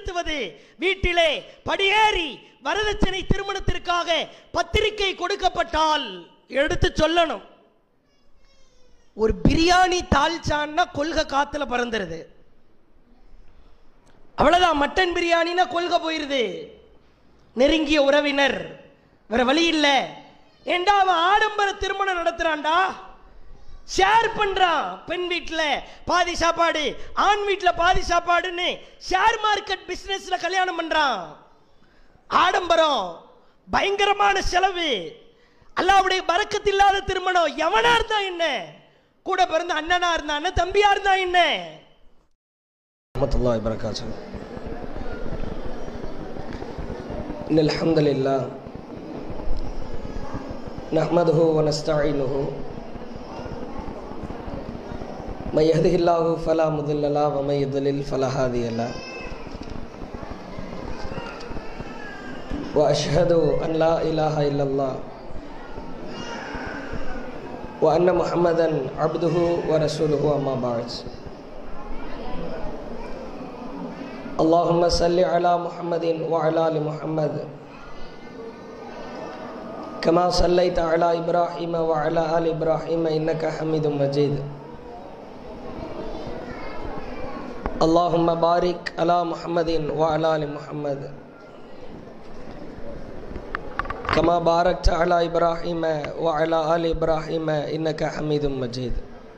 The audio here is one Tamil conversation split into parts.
செலுத்துவது வீட்டிலே படியேறி வரதட்சணை திருமணத்திற்காக பத்திரிகை கொடுக்கப்பட்டால் எடுத்து சொல்லணும் ஒரு பிரியாணி தால்ச்சான்னா கொள்கை காத்துல பறந்துருது அவ்வளவுதான் மட்டன் பிரியாணின்னா கொள்கை போயிருது நெருங்கிய உறவினர் வேற வழி இல்லை ஏண்டா அவன் ஆடம்பர திருமணம் நடத்துறான்டா ஷேர் பண்றான் பெண் வீட்டில் பாதி சாப்பாடு ஆண் வீட்டில் பாதி சாப்பாடுன்னு ஷேர் மார்க்கெட் பிசினஸ்ல கல்யாணம் பண்றான் ஆடம்பரம் பயங்கரமான செலவு அல்லாவுடைய பறக்கத்து இல்லாத திருமணம் எவனா இருந்தா என்ன கூட பிறந்த அண்ணனா இருந்தா என்ன தம்பியா இருந்தா என்ன ورحمة الله وبركاته إن الحمد لله نحمده ونستعينه من يهده الله فلا مضل له ومن يضلل فلا هادي له وأشهد أن لا إله إلا الله وأن محمدا عبده ورسوله أما بعد اللهم صل على محمد وعلى ال محمد كما صليت على ابراهيم وعلى ال ابراهيم انك حميد مجيد اللهم بارك على محمد وعلى ال محمد كما باركت على ابراهيم وعلى ال ابراهيم انك حميد مجيد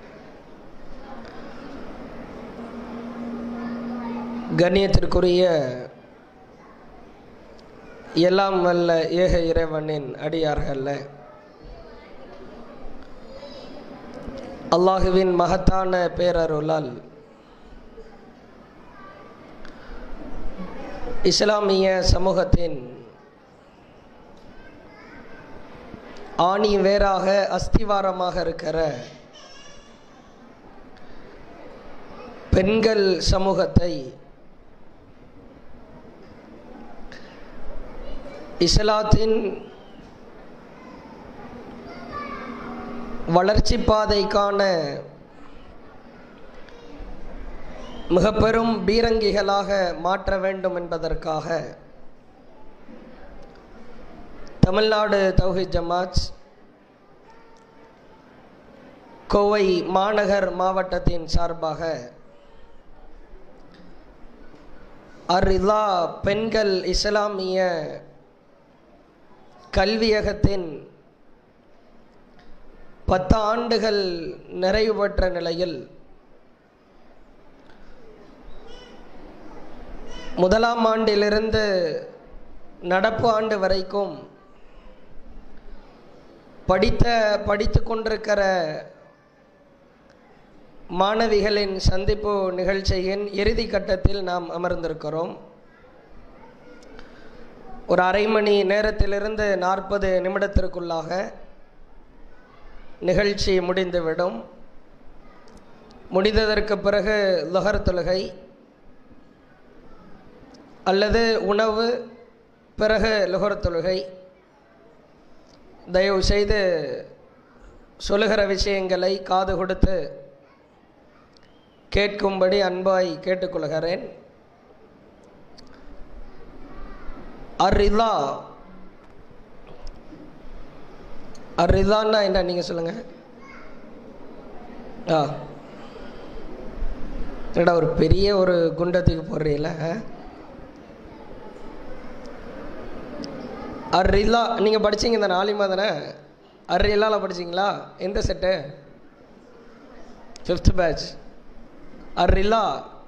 கண்ணியத்திற்குரிய எல்லாம் வல்ல ஏக இறைவனின் அடியார்கள்ல அல்லாஹுவின் மகத்தான பேரருளால் இஸ்லாமிய சமூகத்தின் ஆணி வேறாக அஸ்திவாரமாக இருக்கிற பெண்கள் சமூகத்தை இஸ்லாத்தின் வளர்ச்சி பாதைக்கான மிக பெரும் பீரங்கிகளாக மாற்ற வேண்டும் என்பதற்காக தமிழ்நாடு தௌஹித் ஜமாத் கோவை மாநகர் மாவட்டத்தின் சார்பாக அரிலா பெண்கள் இஸ்லாமிய கல்வியகத்தின் பத்து ஆண்டுகள் நிறைவு பெற்ற நிலையில் முதலாம் ஆண்டிலிருந்து நடப்பு ஆண்டு வரைக்கும் படித்த படித்து கொண்டிருக்கிற மாணவிகளின் சந்திப்பு நிகழ்ச்சியின் இறுதி கட்டத்தில் நாம் அமர்ந்திருக்கிறோம் ஒரு அரை மணி நேரத்திலிருந்து நாற்பது நிமிடத்திற்குள்ளாக நிகழ்ச்சி முடிந்துவிடும் முடிந்ததற்கு பிறகு லுகர் தொழுகை அல்லது உணவு பிறகு லுகர் தொழுகை தயவு செய்து சொல்லுகிற விஷயங்களை காது கொடுத்து கேட்கும்படி அன்பாய் கேட்டுக்கொள்கிறேன் அரிதா அரிதான்னா என்ன நீங்கள் சொல்லுங்கள் ஆ என்னடா ஒரு பெரிய ஒரு குண்டத்துக்கு போடுறீங்கள அரிலா நீங்கள் படிச்சீங்க இந்த நாலிமா தானே அரிலாவில் படிச்சீங்களா எந்த செட்டு ஃபிஃப்த் பேட்ச் அரிலா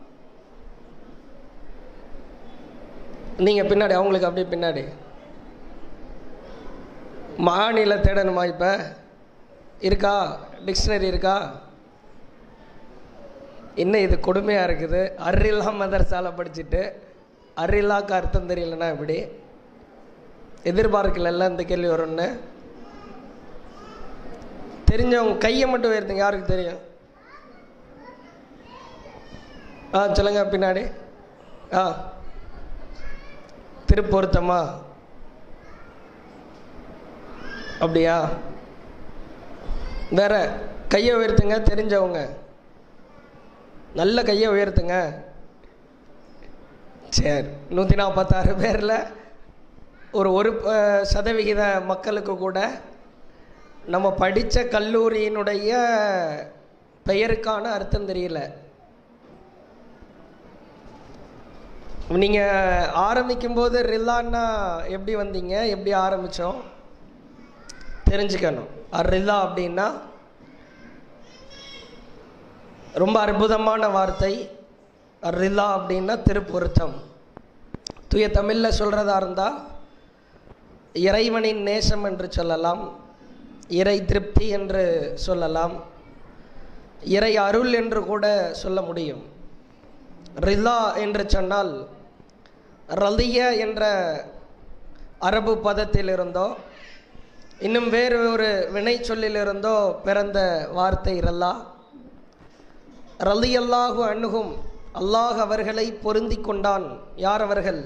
நீங்கள் பின்னாடி அவங்களுக்கு அப்படியே பின்னாடி மாநில தேடணுமா இப்போ இருக்கா டிக்ஷனரி இருக்கா என்ன இது கொடுமையாக இருக்குது அரில்லா மதரசால படிச்சுட்டு அரில்லாக்கு அர்த்தம் தெரியலன்னா எப்படி எதிர்பார்க்கல இந்த கேள்வி வரும்னு தெரிஞ்சவங்க கையை மட்டும் உயர்த்துங்க யாருக்கு தெரியும் ஆ சொல்லுங்க பின்னாடி ஆ திருப்பொருத்தமா அப்படியா வேற கையை உயர்த்துங்க தெரிஞ்சவங்க நல்ல கையை உயர்த்துங்க சரி நூற்றி நாற்பத்தாறு பேரில் ஒரு ஒரு அஹ், சதவிகித மக்களுக்கு கூட நம்ம படித்த கல்லூரியினுடைய பெயருக்கான அர்த்தம் தெரியல நீங்கள் ஆரம்பிக்கும்போது ரில்லான்னா எப்படி வந்தீங்க எப்படி ஆரம்பித்தோம் தெரிஞ்சுக்கணும் அர் ரில்லா அப்படின்னா ரொம்ப அற்புதமான வார்த்தை அர் ரில்லா அப்படின்னா திருப்பொருத்தம் தூய தமிழில் சொல்கிறதா இருந்தால் இறைவனின் நேசம் என்று சொல்லலாம் இறை திருப்தி என்று சொல்லலாம் இறை அருள் என்று கூட சொல்ல முடியும் ரில்லா என்று சொன்னால் ரலிய என்ற அரபு பதத்திலிருந்தோ இன்னும் வேறு ஒரு வினை சொல்லிலிருந்தோ பிறந்த வார்த்தை ரல்லா ரலியல்லாஹு அணுகும் அல்லாஹ் அவர்களை பொருந்தி கொண்டான் யார் அவர்கள்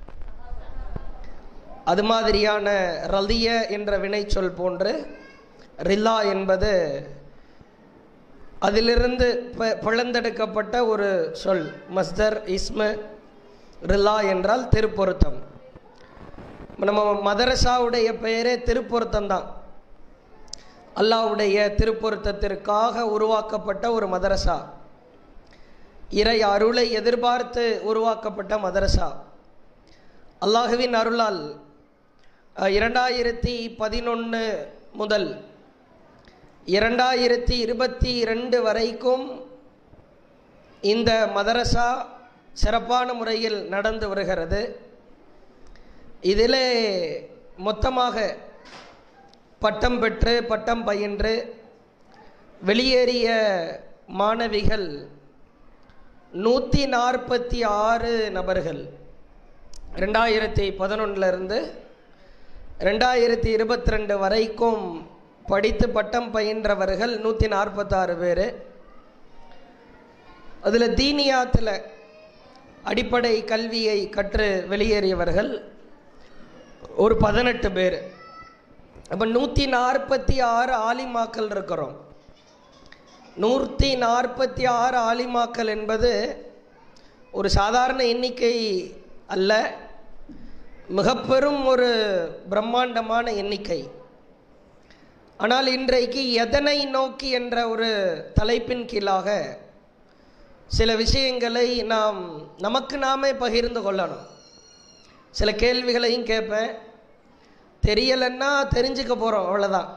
அது மாதிரியான ரலிய என்ற வினைச்சொல் போன்று ரில்லா என்பது அதிலிருந்து ப- பிளந்தெடுக்கப்பட்ட ஒரு சொல் மஸ்தர் இஸ்ம ரில்லா என்றால் திருப்பொருத்தம் நம்ம மதரசாவுடைய பெயரே திருப்பொருத்தம் தான் அல்லாஹ்வுடைய திருப்பொருத்தத்திற்காக உருவாக்கப்பட்ட ஒரு மதரசா இறை அருளை எதிர்பார்த்து உருவாக்கப்பட்ட மதரசா அல்லாஹுவின் அருளால் அஹ், இரண்டாயிரத்தி பதினொன்று முதல் இரண்டாயிரத்தி இருபத்தி ரெண்டு வரைக்கும் இந்த மதரசா சிறப்பான முறையில் நடந்து வருகிறது இதிலே மொத்தமாக பட்டம் பெற்று பட்டம் பயின்று வெளியேறிய மாணவிகள் நூற்றி நாற்பத்தி ஆறு நபர்கள் ரெண்டாயிரத்தி பதினொன்றிலிருந்து ரெண்டாயிரத்தி இருபத்தி ரெண்டு வரைக்கும் படித்து பட்டம் பயின்றவர்கள் நூற்றி நாற்பத்தாறு பேர் அதில் தீனியாத்தில் அடிப்படை கல்வியை கற்று வெளியேறியவர்கள் ஒரு பதினெட்டு பேர் அப்போ நூற்றி நாற்பத்தி ஆறு ஆலிமாக்கள் இருக்கிறோம் நூற்றி நாற்பத்தி ஆறு ஆலிமாக்கள் என்பது ஒரு சாதாரண எண்ணிக்கை அல்ல மிகப்பெரும் ஒரு பிரம்மாண்டமான எண்ணிக்கை ஆனால் இன்றைக்கு எதனை நோக்கி என்ற ஒரு தலைப்பின் கீழாக சில விஷயங்களை நாம் நமக்கு நாமே பகிர்ந்து கொள்ளணும் சில கேள்விகளையும் கேட்பேன் தெரியலைன்னா தெரிஞ்சுக்க போகிறோம் அவ்வளோதான்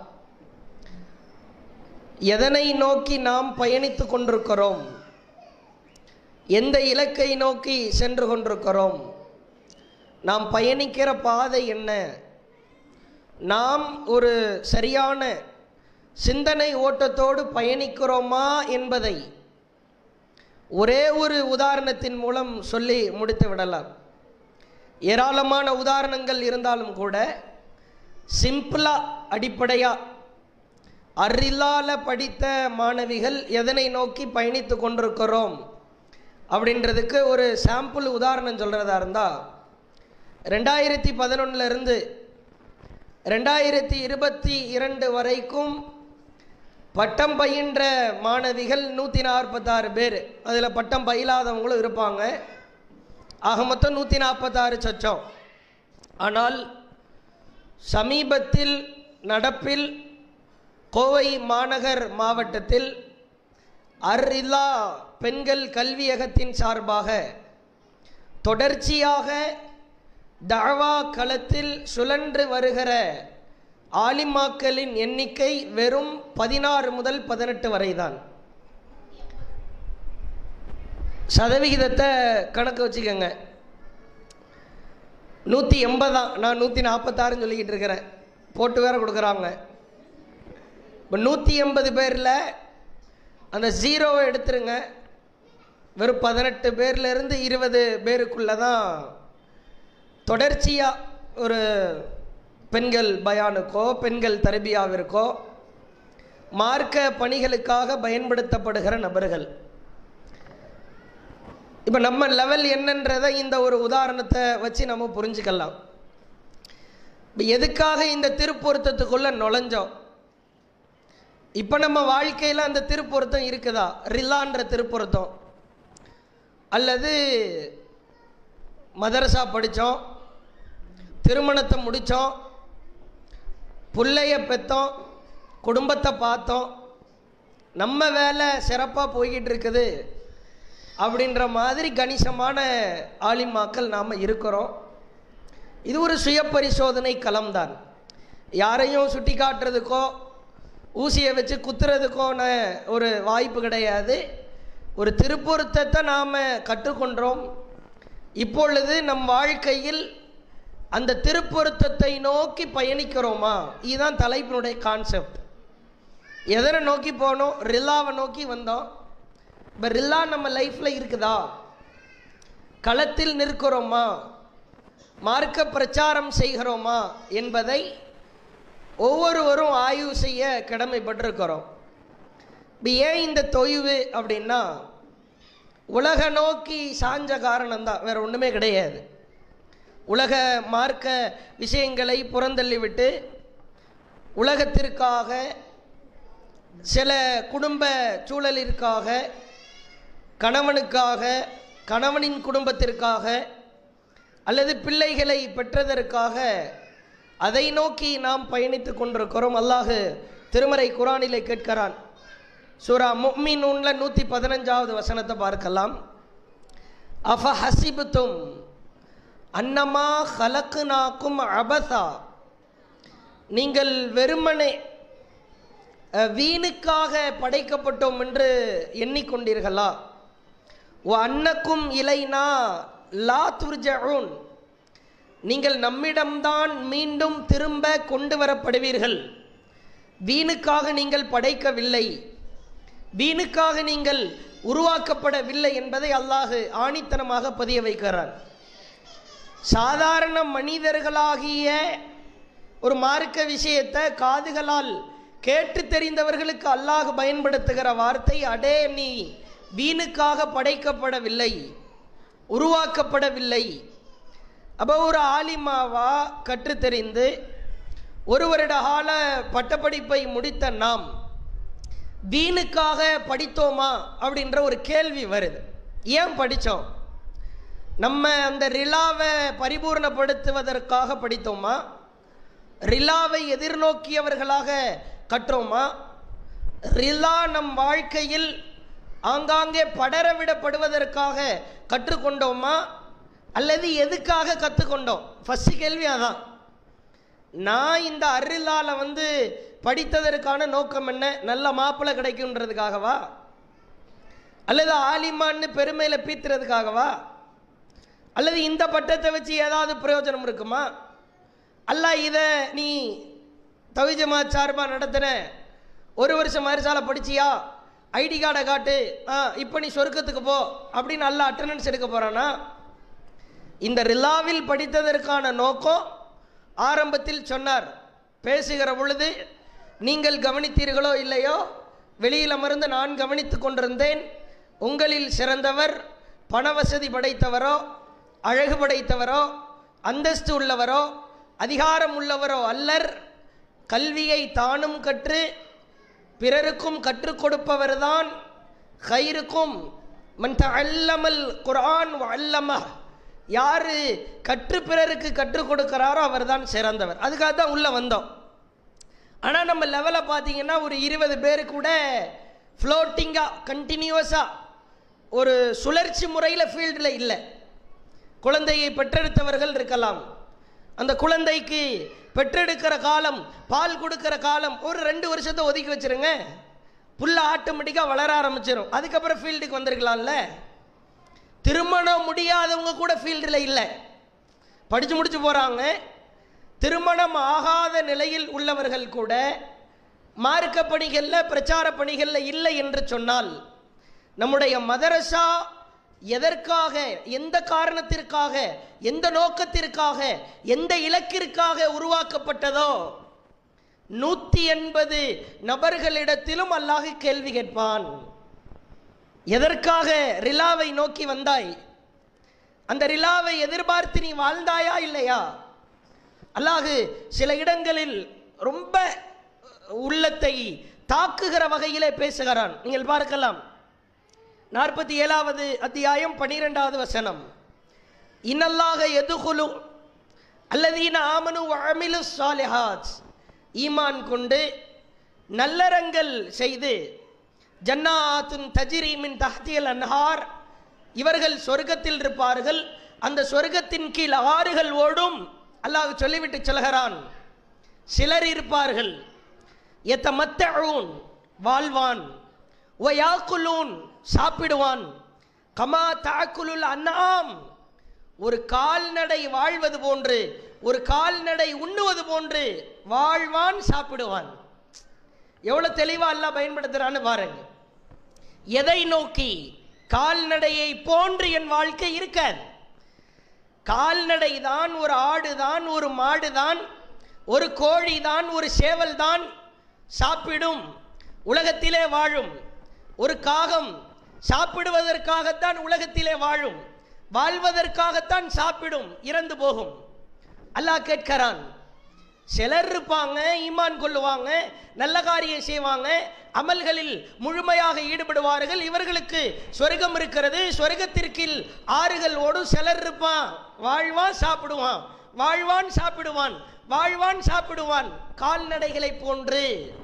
எதனை நோக்கி நாம் பயணித்து கொண்டிருக்கிறோம் எந்த இலக்கை நோக்கி சென்று கொண்டிருக்கிறோம் நாம் பயணிக்கிற பாதை என்ன நாம் ஒரு சரியான சிந்தனை ஓட்டத்தோடு பயணிக்கிறோமா என்பதை ஒரே ஒரு உதாரணத்தின் மூலம் சொல்லி முடித்து விடலாம் ஏராளமான உதாரணங்கள் இருந்தாலும் கூட சிம்பிளாக அடிப்படையாக அறிலால படித்த மாணவிகள் எதனை நோக்கி பயணித்து கொண்டிருக்கிறோம் அப்படின்றதுக்கு ஒரு சாம்பிள் உதாரணம் சொல்கிறதா இருந்தால் ரெண்டாயிரத்தி பதினொன்னுலேருந்து ரெண்டாயிரத்தி இருபத்தி இரண்டு வரைக்கும் பட்டம் பயின்ற மாணவிகள் நூற்றி நாற்பத்தாறு பேர் அதில் பட்டம் பயிலாதவங்களும் இருப்பாங்க ஆக மொத்தம் நூற்றி நாற்பத்தாறு சொச்சம் ஆனால் சமீபத்தில் நடப்பில் கோவை மாநகர் மாவட்டத்தில் அர்இல்லா பெண்கள் கல்வியகத்தின் சார்பாக தொடர்ச்சியாக தஅவா களத்தில் சுழன்று வருகிற ஆலிமாக்களின் எண்ணிக்கை வெறும் பதினாறு முதல் பதினெட்டு வரைதான் சதவிகிதத்தை கணக்கு வச்சுக்கோங்க நூற்றி எண்பதாம் நான் நூற்றி நாற்பத்தாறுன்னு சொல்லிக்கிட்டு இருக்கிறேன் போட்டு வேற கொடுக்குறாங்க இப்போ நூற்றி எண்பது பேரில் அந்த ஜீரோவை எடுத்துருங்க வெறும் பதினெட்டு பேர்லேருந்து இருபது பேருக்குள்ளே தான் தொடர்ச்சியாக ஒரு பெண்கள் பயானுக்கோ பெண்கள் தரபியாவிற்கோ மார்க்க பணிகளுக்காக பயன்படுத்தப்படுகிற நபர்கள் இப்போ நம்ம லெவல் என்னன்றதை இந்த ஒரு உதாரணத்தை வச்சு நம்ம புரிஞ்சுக்கலாம் இப்போ எதுக்காக இந்த திருப்பொருத்தத்துக்குள்ளே நுழைஞ்சோம் இப்போ நம்ம வாழ்க்கையில் அந்த திருப்பொருத்தம் இருக்குதா ரில்லான்ற திருப்பொருத்தம் அல்லது மதரசா படித்தோம் திருமணத்தை முடித்தோம் புள்ளைய பெற்றோம் குடும்பத்தை பார்த்தோம் நம்ம வேலை சிறப்பாக போய்கிட்டு இருக்குது அப்படின்ற மாதிரி கணிசமான ஆலிமாக்கள் நாம் இருக்கிறோம் இது ஒரு சுய பரிசோதனை களம்தான் யாரையும் சுட்டி காட்டுறதுக்கோ ஊசியை வச்சு குத்துறதுக்கோன ஒரு வாய்ப்பு கிடையாது ஒரு திருப்பொருத்தத்தை நாம் கற்றுக்கொண்டோம் இப்பொழுது நம் வாழ்க்கையில் அந்த திருப்பொருத்தத்தை நோக்கி பயணிக்கிறோமா இதுதான் தலைப்பினுடைய கான்செப்ட் எதனை நோக்கி போனோம் ரில்லாவை நோக்கி வந்தோம் இப்போ ரில்லா நம்ம லைஃப்பில் இருக்குதா களத்தில் நிற்கிறோமா மார்க்க பிரச்சாரம் செய்கிறோமா என்பதை ஒவ்வொருவரும் ஆய்வு செய்ய கடமைப்பட்டிருக்கிறோம் இப்போ ஏன் இந்த தொய்வு அப்படின்னா உலக நோக்கி சாஞ்ச காரணம்தான் வேற ஒன்றுமே கிடையாது உலக மார்க்க விஷயங்களை புறந்தள்ளி விட்டு உலகத்திற்காக சில குடும்ப சூழலிற்காக கணவனுக்காக கணவனின் குடும்பத்திற்காக அல்லது பிள்ளைகளை பெற்றதற்காக அதை நோக்கி நாம் பயணித்து கொண்டிருக்கிறோம் அல்லாஹு திருமறை குரானிலே கேட்கிறான் சூரா முக்மினூன்ல நூற்றி பதினஞ்சாவது வசனத்தை பார்க்கலாம் அஃப ஹசிபுத்தும் அன்னமா ஹலக்குனாக்கும் அபசா நீங்கள் வெறுமனே அஹ், வீணுக்காக படைக்கப்பட்டோம் என்று எண்ணிக்கொண்டீர்களா ஓ அன்னக்கும் இலைனா லா துர்ஜூன் நீங்கள் நம்மிடம்தான் மீண்டும் திரும்ப கொண்டு வரப்படுவீர்கள் வீணுக்காக நீங்கள் படைக்கவில்லை வீணுக்காக நீங்கள் உருவாக்கப்படவில்லை என்பதை அல்லாஹு ஆணித்தனமாக பதிய வைக்கிறான் சாதாரண மனிதர்களாகிய ஒரு மார்க்க விஷயத்தை காதுகளால் கேட்டு தெரிந்தவர்களுக்கு அல்லாஹ் பயன்படுத்துகிற வார்த்தை அடே நீ வீணுக்காக படைக்கப்படவில்லை உருவாக்கப்படவில்லை அப்போ ஒரு ஆலிமாவா கற்றுத் தெரிந்து ஒரு வருட கால பட்டப்படிப்பை முடித்த நாம் வீணுக்காக படித்தோமா அப்படின்ற ஒரு கேள்வி வருது ஏன் படித்தோம் நம்ம அந்த ரிலாவை பரிபூர்ணப்படுத்துவதற்காக படித்தோமா ரிலாவை எதிர்நோக்கியவர்களாக கற்றோமா ரிலா நம் வாழ்க்கையில் ஆங்காங்கே படர விடப்படுவதற்காக கற்றுக்கொண்டோமா அல்லது எதுக்காக கற்றுக்கொண்டோம் ஃபஸ்ட்டு கேள்வி அதான் நான் இந்த அருளால வந்து படித்ததற்கான நோக்கம் என்ன நல்ல மாப்பிள்ளை கிடைக்குன்றதுக்காகவா அல்லது ஆலிமான்னு பெருமையில் பீத்துறதுக்காகவா அல்லது இந்த பட்டத்தை வச்சு ஏதாவது பிரயோஜனம் இருக்குமா அல்ல இதை நீ தவிஜமா சார்பாக நடத்தின ஒரு வருஷம் மரிசால படிச்சியா ஐடி கார்டை காட்டு ஆ இப்போ நீ சொர்க்கத்துக்கு போ அப்படின்னு நல்ல அட்டண்டன்ஸ் எடுக்க போகிறானா இந்த ரிலாவில் படித்ததற்கான நோக்கம் ஆரம்பத்தில் சொன்னார் பேசுகிற பொழுது நீங்கள் கவனித்தீர்களோ இல்லையோ வெளியில் அமர்ந்து நான் கவனித்து கொண்டிருந்தேன் உங்களில் சிறந்தவர் பணவசதி படைத்தவரோ அழகு படைத்தவரோ அந்தஸ்து உள்ளவரோ அதிகாரம் உள்ளவரோ அல்லர் கல்வியை தானும் கற்று பிறருக்கும் கற்றுக் கொடுப்பவர்தான் ஹைருக்கும் மன் அல்லமல் குர்ஆன் அல்லம யாரு கற்று பிறருக்கு கற்றுக் கொடுக்கிறாரோ அவர்தான் சிறந்தவர் அதுக்காக தான் உள்ள வந்தோம் ஆனால் நம்ம லெவலை பார்த்தீங்கன்னா ஒரு இருபது பேர் கூட ஃப்ளோட்டிங்காக கண்டினியூஸாக ஒரு சுழற்சி முறையில் ஃபீல்டில் இல்லை குழந்தையை பெற்றெடுத்தவர்கள் இருக்கலாம் அந்த குழந்தைக்கு பெற்றெடுக்கிற காலம் பால் கொடுக்கிற காலம் ஒரு ரெண்டு வருஷத்தை ஒதுக்கி வச்சிருங்க புல்ல ஆட்டோமேட்டிக்காக வளர ஆரம்பிச்சிடும் அதுக்கப்புறம் ஃபீல்டுக்கு வந்திருக்கலாம்ல திருமணம் முடியாதவங்க கூட ஃபீல்டில் இல்லை படித்து முடிச்சு போகிறாங்க திருமணம் ஆகாத நிலையில் உள்ளவர்கள் கூட மார்க்க பணிகளில் பிரச்சார பணிகளில் இல்லை என்று சொன்னால் நம்முடைய மதரசா எதற்காக எந்த காரணத்திற்காக எந்த நோக்கத்திற்காக எந்த இலக்கிற்காக உருவாக்கப்பட்டதோ நூற்றி எண்பது நபர்களிடத்திலும் அல்லாஹ் கேள்வி கேட்பான் எதற்காக ரிலாவை நோக்கி வந்தாய் அந்த ரிலாவை எதிர்பார்த்து நீ வாழ்ந்தாயா இல்லையா அல்லாஹு சில இடங்களில் ரொம்ப உள்ளத்தை தாக்குகிற வகையிலே பேசுகிறான் நீங்கள் பார்க்கலாம் நாற்பத்தி ஏழாவது அத்தியாயம் பனிரெண்டாவது வசனம் இன்னல்லாக எதுகுலு அல்லதீன ஆமனு அமிலு சாலிஹாத் ஈமான் கொண்டு நல்லறங்கள் செய்து ஜன்னாத்துன் தஜிரி மின் தஹ்தியல் அன்ஹார் இவர்கள் சொர்க்கத்தில் இருப்பார்கள் அந்த சொர்க்கத்தின் கீழ் ஆறுகள் ஓடும் அல்லாஹ் சொல்லிவிட்டு சொல்கிறான் சிலர் இருப்பார்கள் எத்தமத்தூன் வாழ்வான் ஒயாக்குலூன் சாப்பிடுவான் கமா தாக்குலுல் அன்னாம் ஒரு கால்நடை வாழ்வது போன்று ஒரு கால்நடை உண்ணுவது போன்று வாழ்வான் சாப்பிடுவான் எவ்வளவு தெளிவா அல்லாஹ் பயன்படுத்துறான்னு பாருங்க எதை நோக்கி கால்நடையை போன்று என் வாழ்க்கை இருக்காது கால்நடை தான் ஒரு ஆடு தான் ஒரு மாடு தான் ஒரு கோழி தான் ஒரு சேவல் தான் சாப்பிடும் உலகத்திலே வாழும் ஒரு காகம் சாப்பிடுவதற்காகத்தான் உலகத்திலே வாழும் வாழ்வதற்காகத்தான் சாப்பிடும் இறந்து போகும் அல்லாஹ் கேட்கிறான் சிலர் இருப்பாங்க ஈமான் கொள்ளுவாங்க நல்ல காரியம் செய்வாங்க அமல்களில் முழுமையாக ஈடுபடுவார்கள் இவர்களுக்கு சொர்க்கம் இருக்கிறது சொர்க்கத்திற்கில் ஆறுகள் ஓடும் சிலர் இருப்பான் வாழ்வான் சாப்பிடுவான் வாழ்வான் சாப்பிடுவான் வாழ்வான் சாப்பிடுவான் கால்நடைகளை போன்று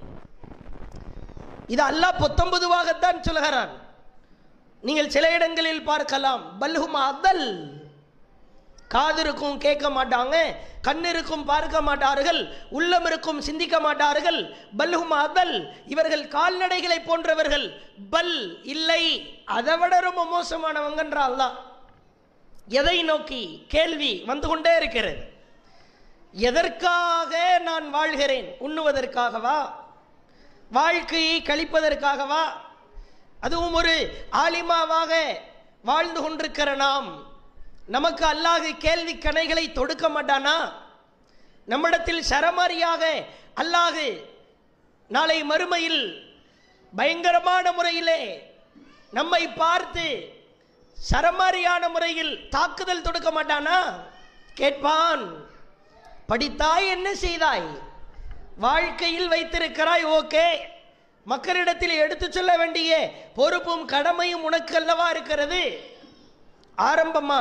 இது அல்லாஹ் பொத்தொன்பதுவாகத்தான் சொல்கிறான் நீங்கள் சில இடங்களில் பார்க்கலாம் பல்ஹும் அதல் காது இருக்கும் கேட்க மாட்டாங்க கண் இருக்கும் பார்க்க மாட்டார்கள் உள்ளம் இருக்கும் சிந்திக்க மாட்டார்கள் பல்ஹும் அதல் இவர்கள் கால்நடைகளை போன்றவர்கள் பல் இல்லை அதை விட ரொம்ப மோசமானவங்கன்ற அல்லாஹ் எதை நோக்கி கேள்வி வந்து கொண்டே இருக்கிறது எதற்காக நான் வாழ்கிறேன் உண்ணுவதற்காகவா வாழ்க்கையை கழிப்பதற்காகவா அதுவும் ஒரு ஆலிமாவாக வாழ்ந்து கொண்டிருக்கிற நாம் நமக்கு அல்லாஹ் கேள்வி கணைகளை தொடுக்க மாட்டானா நம்மிடத்தில் சரமாரியாக அல்லாஹ் நாளை மறுமையில் பயங்கரமான முறையிலே நம்மை பார்த்து சரமாரியான முறையில் தாக்குதல் தொடுக்க மாட்டானா கேட்பான் படித்தாய் என்ன செய்தாய் வாழ்க்கையில் வைத்திருக்கிறாய் ஓகே மக்களிடத்தில் எடுத்து சொல்ல வேண்டிய பொறுப்பும் கடமையும் உனக்கு அல்லவா இருக்கிறது ஆரம்பமா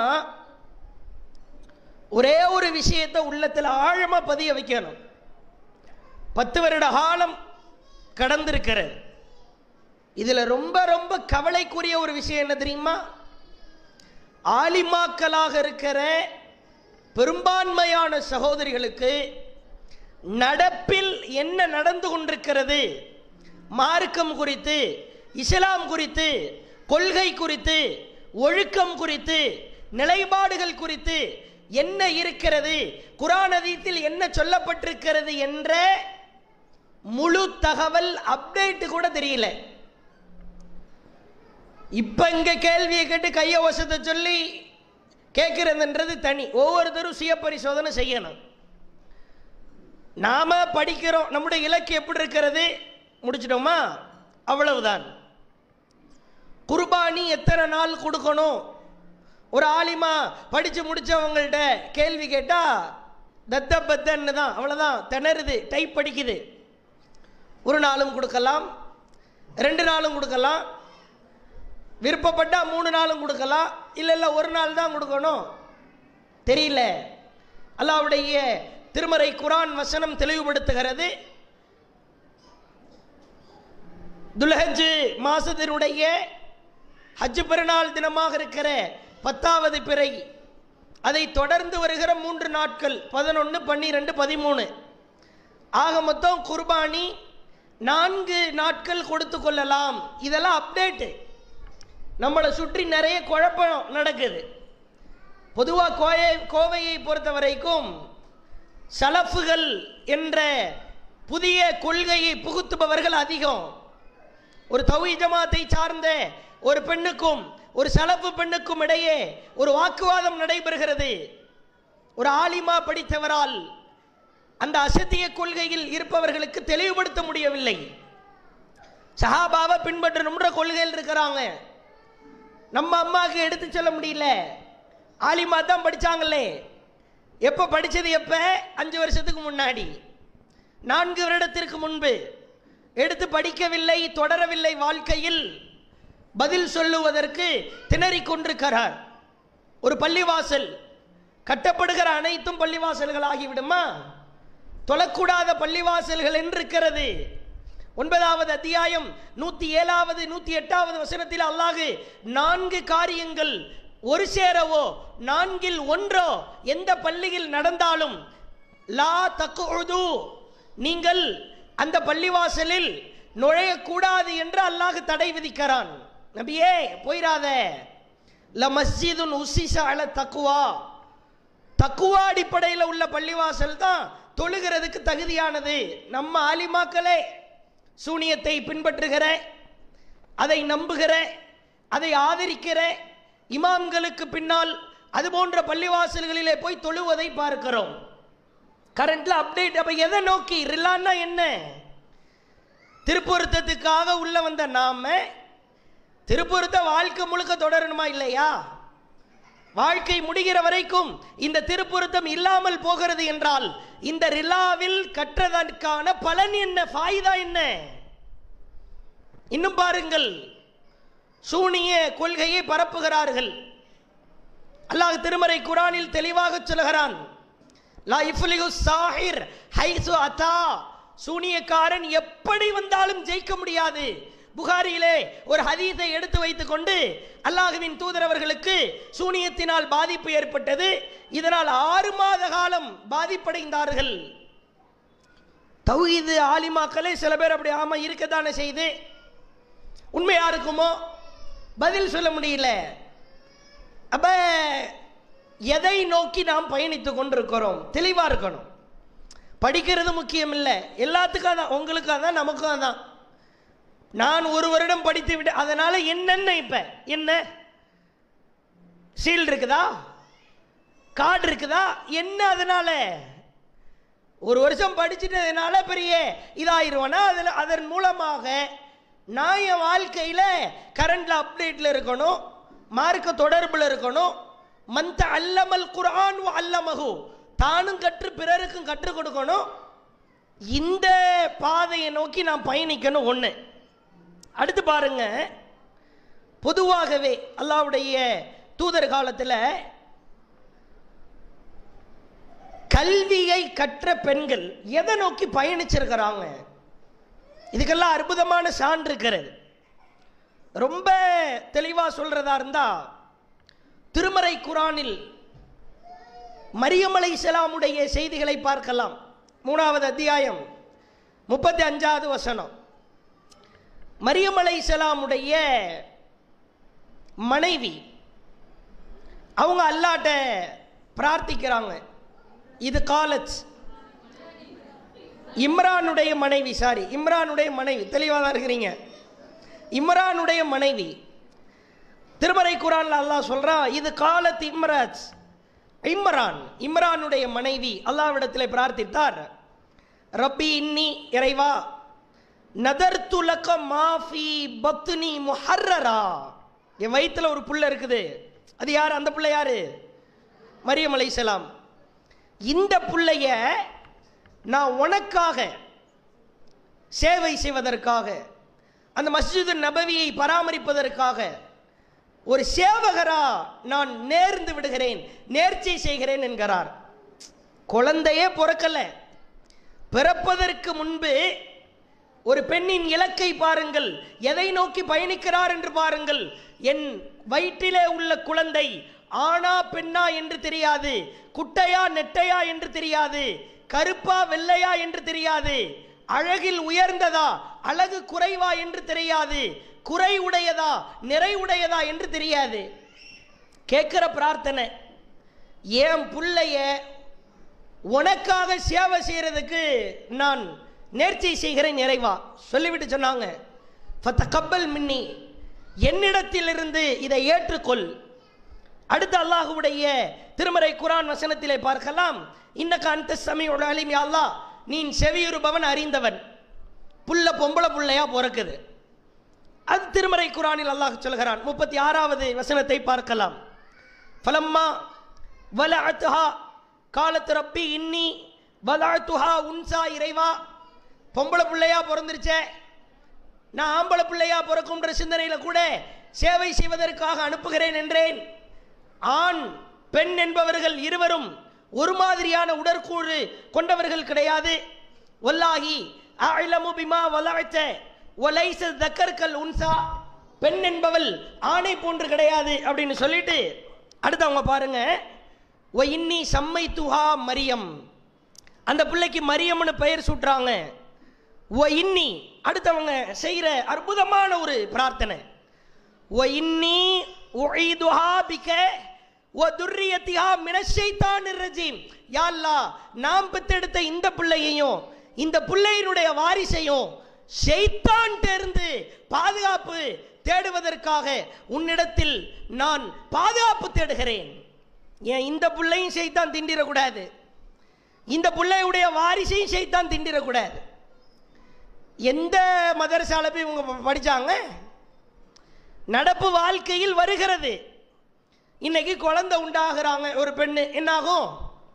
ஒரே ஒரு விஷயத்தை உள்ளத்தில் ஆழமா பதிய வைக்கணும் பத்து வருட காலம் கடந்திருக்கிறது இதுல ரொம்ப ரொம்ப கவலைக்குரிய ஒரு விஷயம் என்ன தெரியுமா ஆலிமாக்களாக இருக்கிற பெரும்பான்மையான சகோதரிகளுக்கு நடப்பில் என்ன நடந்து கொண்டிருக்கிறது மார்க்கம் குறித்து இஸ்லாம் குறித்து கொள்கை குறித்து ஒழுக்கம் குறித்து நிலைப்பாடுகள் குறித்து என்ன இருக்கிறது குரான் அதீத்தில் என்ன சொல்லப்பட்டிருக்கிறது என்ற முழு தகவல் அப்டேட் கூட தெரியல இப்ப இங்க கேள்வியை கேட்டு கைய வசத்தை சொல்லி கேட்கிறதுன்றது தனி ஒவ்வொருத்தரும் சுய பரிசோதனை செய்யணும் நாம படிக்கிறோம் நம்முடைய இலக்கு எப்படி இருக்கிறது முடிச்சிட்டோமா அவ்வளவுதான் குர்பானி எத்தனை நாள் கொடுக்கணும் ஒரு ஆலிமா படிச்சு முடிச்சவங்கள்ட்ட கேள்வி கேட்டா தத்த பத்தன்னு தான் அவ்வளவுதான் திணறுது டைப் படிக்குது ஒரு நாளும் கொடுக்கலாம் ரெண்டு நாளும் கொடுக்கலாம் விருப்பப்பட்டா மூணு நாளும் கொடுக்கலாம் இல்லை இல்லை ஒரு நாள் தான் கொடுக்கணும் தெரியல அல்லாவுடைய திருமறை குரான் வசனம் தெளிவுபடுத்துகிறது துல்ஹஜ் மாசத்தினுடைய ஹஜ் பெருநாள் தினமாக இருக்கிற பத்தாவது பிறை அதை தொடர்ந்து வருகிற மூன்று நாட்கள் பதினொன்று பன்னிரெண்டு பதிமூணு ஆக மொத்தம் குர்பானி நான்கு நாட்கள் கொடுத்து கொள்ளலாம் இதெல்லாம் அப்டேட்டு நம்மளை சுற்றி நிறைய குழப்பம் நடக்குது பொதுவாக கோயை கோவையை பொறுத்த வரைக்கும் சலஃபுகள் என்ற புதிய கொள்கையை புகுத்துபவர்கள் அதிகம் ஒரு தௌஹி ஜமாத்தை சார்ந்த ஒரு பெண்ணுக்கும் ஒரு சலப்பு பெண்ணுக்கும் இடையே ஒரு வாக்குவாதம் நடைபெறுகிறது ஒரு ஆலிமா படித்தவரால் அந்த அசத்திய கொள்கையில் இருப்பவர்களுக்கு தெளிவுபடுத்த முடியவில்லை சஹாபாவை பின்பற்றணும்ன்ற கொள்கையில் இருக்கிறாங்க நம்ம அம்மாவுக்கு எடுத்து சொல்ல முடியல ஆலிமா தான் படிச்சாங்களே எப்போ படிச்சது எப்ப அஞ்சு வருஷத்துக்கு முன்னாடி நான்கு வருடத்திற்கு முன்பு எடுத்து படிக்கவில்லை தொடரவில்லை வாழ்க்கையில் பதில் சொல்லுவதற்கு திணறிக் கொண்டிருக்கிறார் ஒரு பள்ளிவாசல் கட்டப்படுகிற அனைத்தும் பள்ளிவாசல்கள் ஆகிவிடுமா தொழக்கூடாத பள்ளிவாசல்கள் என்று இருக்கிறது ஒன்பதாவது அத்தியாயம் நூத்தி ஏழாவது நூத்தி எட்டாவது வசனத்தில் அல்லாஹு நான்கு காரியங்கள் ஒரு சேரவோ நான்கில் ஒன்றோ எந்த பள்ளியில் நடந்தாலும் லா தக்குது நீங்கள் அந்த பள்ளிவாசலில் நுழையக்கூடாது என்று அல்லாஹ் தடை விதிக்கிறான் நபியே போயிராத ல மஸ்ஜிதுன் உசிச அல தக்குவா தக்குவா அடிப்படையில் உள்ள பள்ளிவாசல் தான் தொழுகிறதுக்கு தகுதியானது நம்ம ஆலிமாக்களே சூனியத்தை பின்பற்றுகிற அதை நம்புகிற அதை ஆதரிக்கிற இமாம்களுக்கு பின்னால் அது போன்ற பள்ளிவாசல்களிலே போய் தொழுவதை பார்க்கிறோம் கரண்ட்ல அப்டேட் அப்ப எதை நோக்கி ரில்லான்னா என்ன திருப்பொருத்தத்துக்காக உள்ள வந்த நாம திருப்பொருத்த வாழ்க்கை முழுக்க தொடரணுமா இல்லையா வாழ்க்கை முடிகிற வரைக்கும் இந்த திருப்பொருத்தம் இல்லாமல் போகிறது என்றால் இந்த ரிலாவில் கற்றதற்கான பலன் என்ன ஃபாயிதா என்ன இன்னும் பாருங்கள் சூனிய கொள்கையை பரப்புகிறார்கள் அல்லாஹ் திருமறை குரானில் தெளிவாக சொல்கிறான் லா இஃப்லிஹு சாஹிர் ஹைசு அத்தா சூனியக்காரன் எப்படி வந்தாலும் ஜெயிக்க முடியாது புகாரியிலே ஒரு ஹதீஸை எடுத்து வைத்துக்கொண்டு அல்லாஹுவின் தூதரவர்களுக்கு சூனியத்தினால் பாதிப்பு ஏற்பட்டது இதனால் ஆறு மாத காலம் பாதிப்படைந்தார்கள் தௌஹீது ஆலிமாக்களே சில பேர் அப்படி ஆமா இருக்கத்தானே செய்து உண்மையா இருக்குமோ பதில் சொல்ல முடியல அப்ப எதை நோக்கி நாம் பயணித்துக் கொண்டிருக்கிறோம் தெளிவா இருக்கணும் படிக்கிறது முக்கியம் இல்லை எல்லாத்துக்கும் அதான் உங்களுக்கும் அதான் நமக்கும் அதான் நான் ஒரு வருடம் படித்து விட்டு அதனால என்னென்ன இப்ப என்ன சீல் இருக்குதா கார்டு இருக்குதா என்ன அதனால ஒரு வருஷம் படிச்சுட்டதுனால பெரிய இதாயிருவேனா அதில் அதன் மூலமாக நான் என் வாழ்க்கையில் கரண்ட்ல அப்டேட்டில் இருக்கணும் மார்க்க தொடர்பில் இருக்கணும் மந்த அல்லமல் குர்ஆன் வ அல்லமகு தானும் கற்று பிறருக்கும் கற்றுக் கொடுக்கணும் இந்த பாதையை நோக்கி நான் பயணிக்கணும் ஒன்று அடுத்து பாருங்க பொதுவாகவே அல்லாவுடைய தூதர் காலத்தில் கல்வியை கற்ற பெண்கள் எதை நோக்கி பயணிச்சிருக்கிறாங்க இதுக்கெல்லாம் அற்புதமான சான்று இருக்கிறது ரொம்ப தெளிவா சொல்றதா இருந்தா திருமறை குரானில் மரியம் அலைஹிஸ்ஸலாமுடைய செய்திகளை பார்க்கலாம் மூணாவது அத்தியாயம் முப்பத்தி அஞ்சாவது வசனம் மரியம் அலைஹிஸ்ஸலாமுடைய மனைவி அவங்க அல்லாட்ட பிரார்த்திக்கிறாங்க இது காலச் இம்ரானுடைய மனைவி சாரி இம்ரானுடைய மனைவி தெளிவாக தான் இருக்கிறீங்க இம்ரானுடைய மனைவி திருமறை குரான்ல அல்லாஹ் சொல்றான் இது காலத் இம்ராஜ் இம்ரான் இம்ரானுடைய மனைவி அல்லாவிடத்தில் பிரார்த்தித்தார் ரப்பி இன்னி இறைவா நதர்த்துலக்க மாஃபி பத்னி முஹர்ரரா என் வயித்துல ஒரு புள்ள இருக்குது அது யார் அந்த புள்ள யாரு மரியம் அலைஹிஸ்ஸலாம் இந்த புள்ளைய நான் உனக்காக சேவை செய்வதற்காக அந்த மஸ்ஜிது நபவியை பராமரிப்பதற்காக ஒரு சேவகரா நான் நேர்ந்து விடுகிறேன் நேர்ச்சை செய்கிறேன் என்கிறார் குழந்தையே பிறக்கல பிறப்பதற்கு முன்பு ஒரு பெண்ணின் இலக்கை பாருங்கள் எதை நோக்கி பயணிக்கிறார் என்று பாருங்கள் என் வயிற்றிலே உள்ள குழந்தை ஆணா பெண்ணா என்று தெரியாது குட்டையா நெட்டையா என்று தெரியாது கருப்பா வெள்ளையா என்று தெரியாது அழகில் உயர்ந்ததா அழகு குறைவா என்று தெரியாது குறை உடையதா நிறை உடையதா என்று தெரியாது கேட்கிற பிரார்த்தனை என் புள்ளைய உனக்காக சேவை செய்யறதுக்கு நான் நேர்ச்சை செய்கிறேன் நிறைவா சொல்லிவிட்டு சொன்னாங்க கப்பல் மின்னி என்னிடத்திலிருந்து இதை ஏற்றுக்கொள் அடுத்து அல்லாஹுடைய திருமறை குரான் வசனத்திலே பார்க்கலாம் இன்னக்க அந்த சமயோட அலிம் அல்லாஹ் நீ செவியுறுபவன் அறிந்தவன் புள்ள பொம்பளை புள்ளையா பிறக்குது அது திருமறை குரானில் அல்லாஹ் சொல்கிறான் முப்பத்தி ஆறாவது வசனத்தை பார்க்கலாம் ஃபலம்மா வல அத்துஹா காலத்து ரப்பி இன்னி வலாத்துஹா உன்சா இறைவா பொம்பளை பிள்ளையா பிறந்துருச்சே நான் ஆம்பளை பிள்ளையா பிறக்கும்ன்ற சிந்தனையில கூட சேவை செய்வதற்காக அனுப்புகிறேன் என்றேன் ஆண் பெண் என்பவர்கள் இருவரும் ஒரு மாதிரியான உடற்கூறு கொண்டவர்கள் கிடையாது வல்லாஹி அஅலமு பிமா வலஅத்த வலைஸ தக்கர்கல் உன்சா பெண் என்பவள் ஆணை போன்று கிடையாது அப்படின்னு சொல்லிட்டு அடுத்து அவங்க பாருங்க ஒ இன்னி சம்மை துஹா மரியம் அந்த பிள்ளைக்கு மரியம்னு பெயர் சூட்டுறாங்க ஒ இன்னி அடுத்தவங்க செய்கிற அற்புதமான ஒரு பிரார்த்தனை ஒ இன்னி உஈதுஹா பிக ஒ துர்ரியத்திஹா மினஷைத்தான் ரஜீம் யா அல்லாஹ் நாம் பெத்தெடுத்த இந்த பிள்ளையையும் இந்த பிள்ளையினுடைய வாரிசையும் ஷைத்தான் இருந்து பாதுகாப்பு தேடுவதற்காக உன்னிடத்தில் நான் பாதுகாப்பு தேடுகிறேன் ஏன் இந்த பிள்ளையும் செய்தான் திண்டிடக்கூடாது இந்த பிள்ளையுடைய வாரிசையும் செய்தான் திண்டிடக்கூடாது எந்த மதரசால போய் இவங்க ப- படிச்சாங்க நடப்பு வாழ்க்கையில் வருகிறது இன்னைக்கு குழந்தை உண்டாகிறாங்க ஒரு பெண்ணு என்னாகும்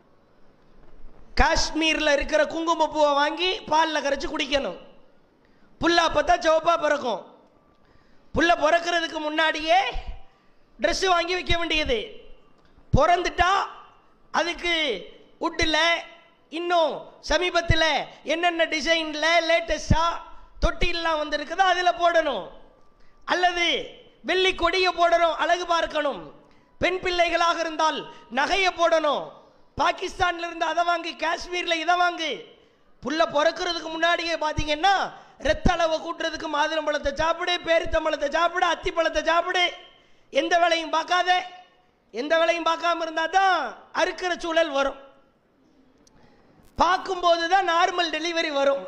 காஷ்மீரில் இருக்கிற குங்குமப்பூவை வாங்கி பாலில் கரைச்சி குடிக்கணும் புல்லா பார்த்தா சிவப்பா பிறக்கும் புள்ள பிறக்கிறதுக்கு முன்னாடியே ட்ரெஸ்ஸு வாங்கி வைக்க வேண்டியது பிறந்துட்டா அதுக்கு உட்டில் இன்னும் சமீபத்தில் என்னென்ன டிசைனில் லேட்டஸ்டாக தொட்டிலாம் வந்திருக்குதோ அதில் போடணும் அல்லது வெள்ளி கொடியை போடணும் அழகு பார்க்கணும் பெண் பிள்ளைகளாக இருந்தால் நகையை போடணும் பாகிஸ்தான்ல இருந்து அதை வாங்கு காஷ்மீர்ல இதை வாங்கு புள்ள பிறக்கிறதுக்கு முன்னாடியே பார்த்தீங்கன்னா ரத்த அளவை கூட்டுறதுக்கு மாதுளம்பழத்தை சாப்பிடு பேரித்தம்பழத்தை சாப்பிடு அத்திப்பழத்தை சாப்பிடு எந்த வேலையும் பார்க்காத எந்த வேலையும் பார்க்காம இருந்தால் தான் அறுக்கிற சூழல் வரும் பார்க்கும்போது தான் நார்மல் டெலிவரி வரும்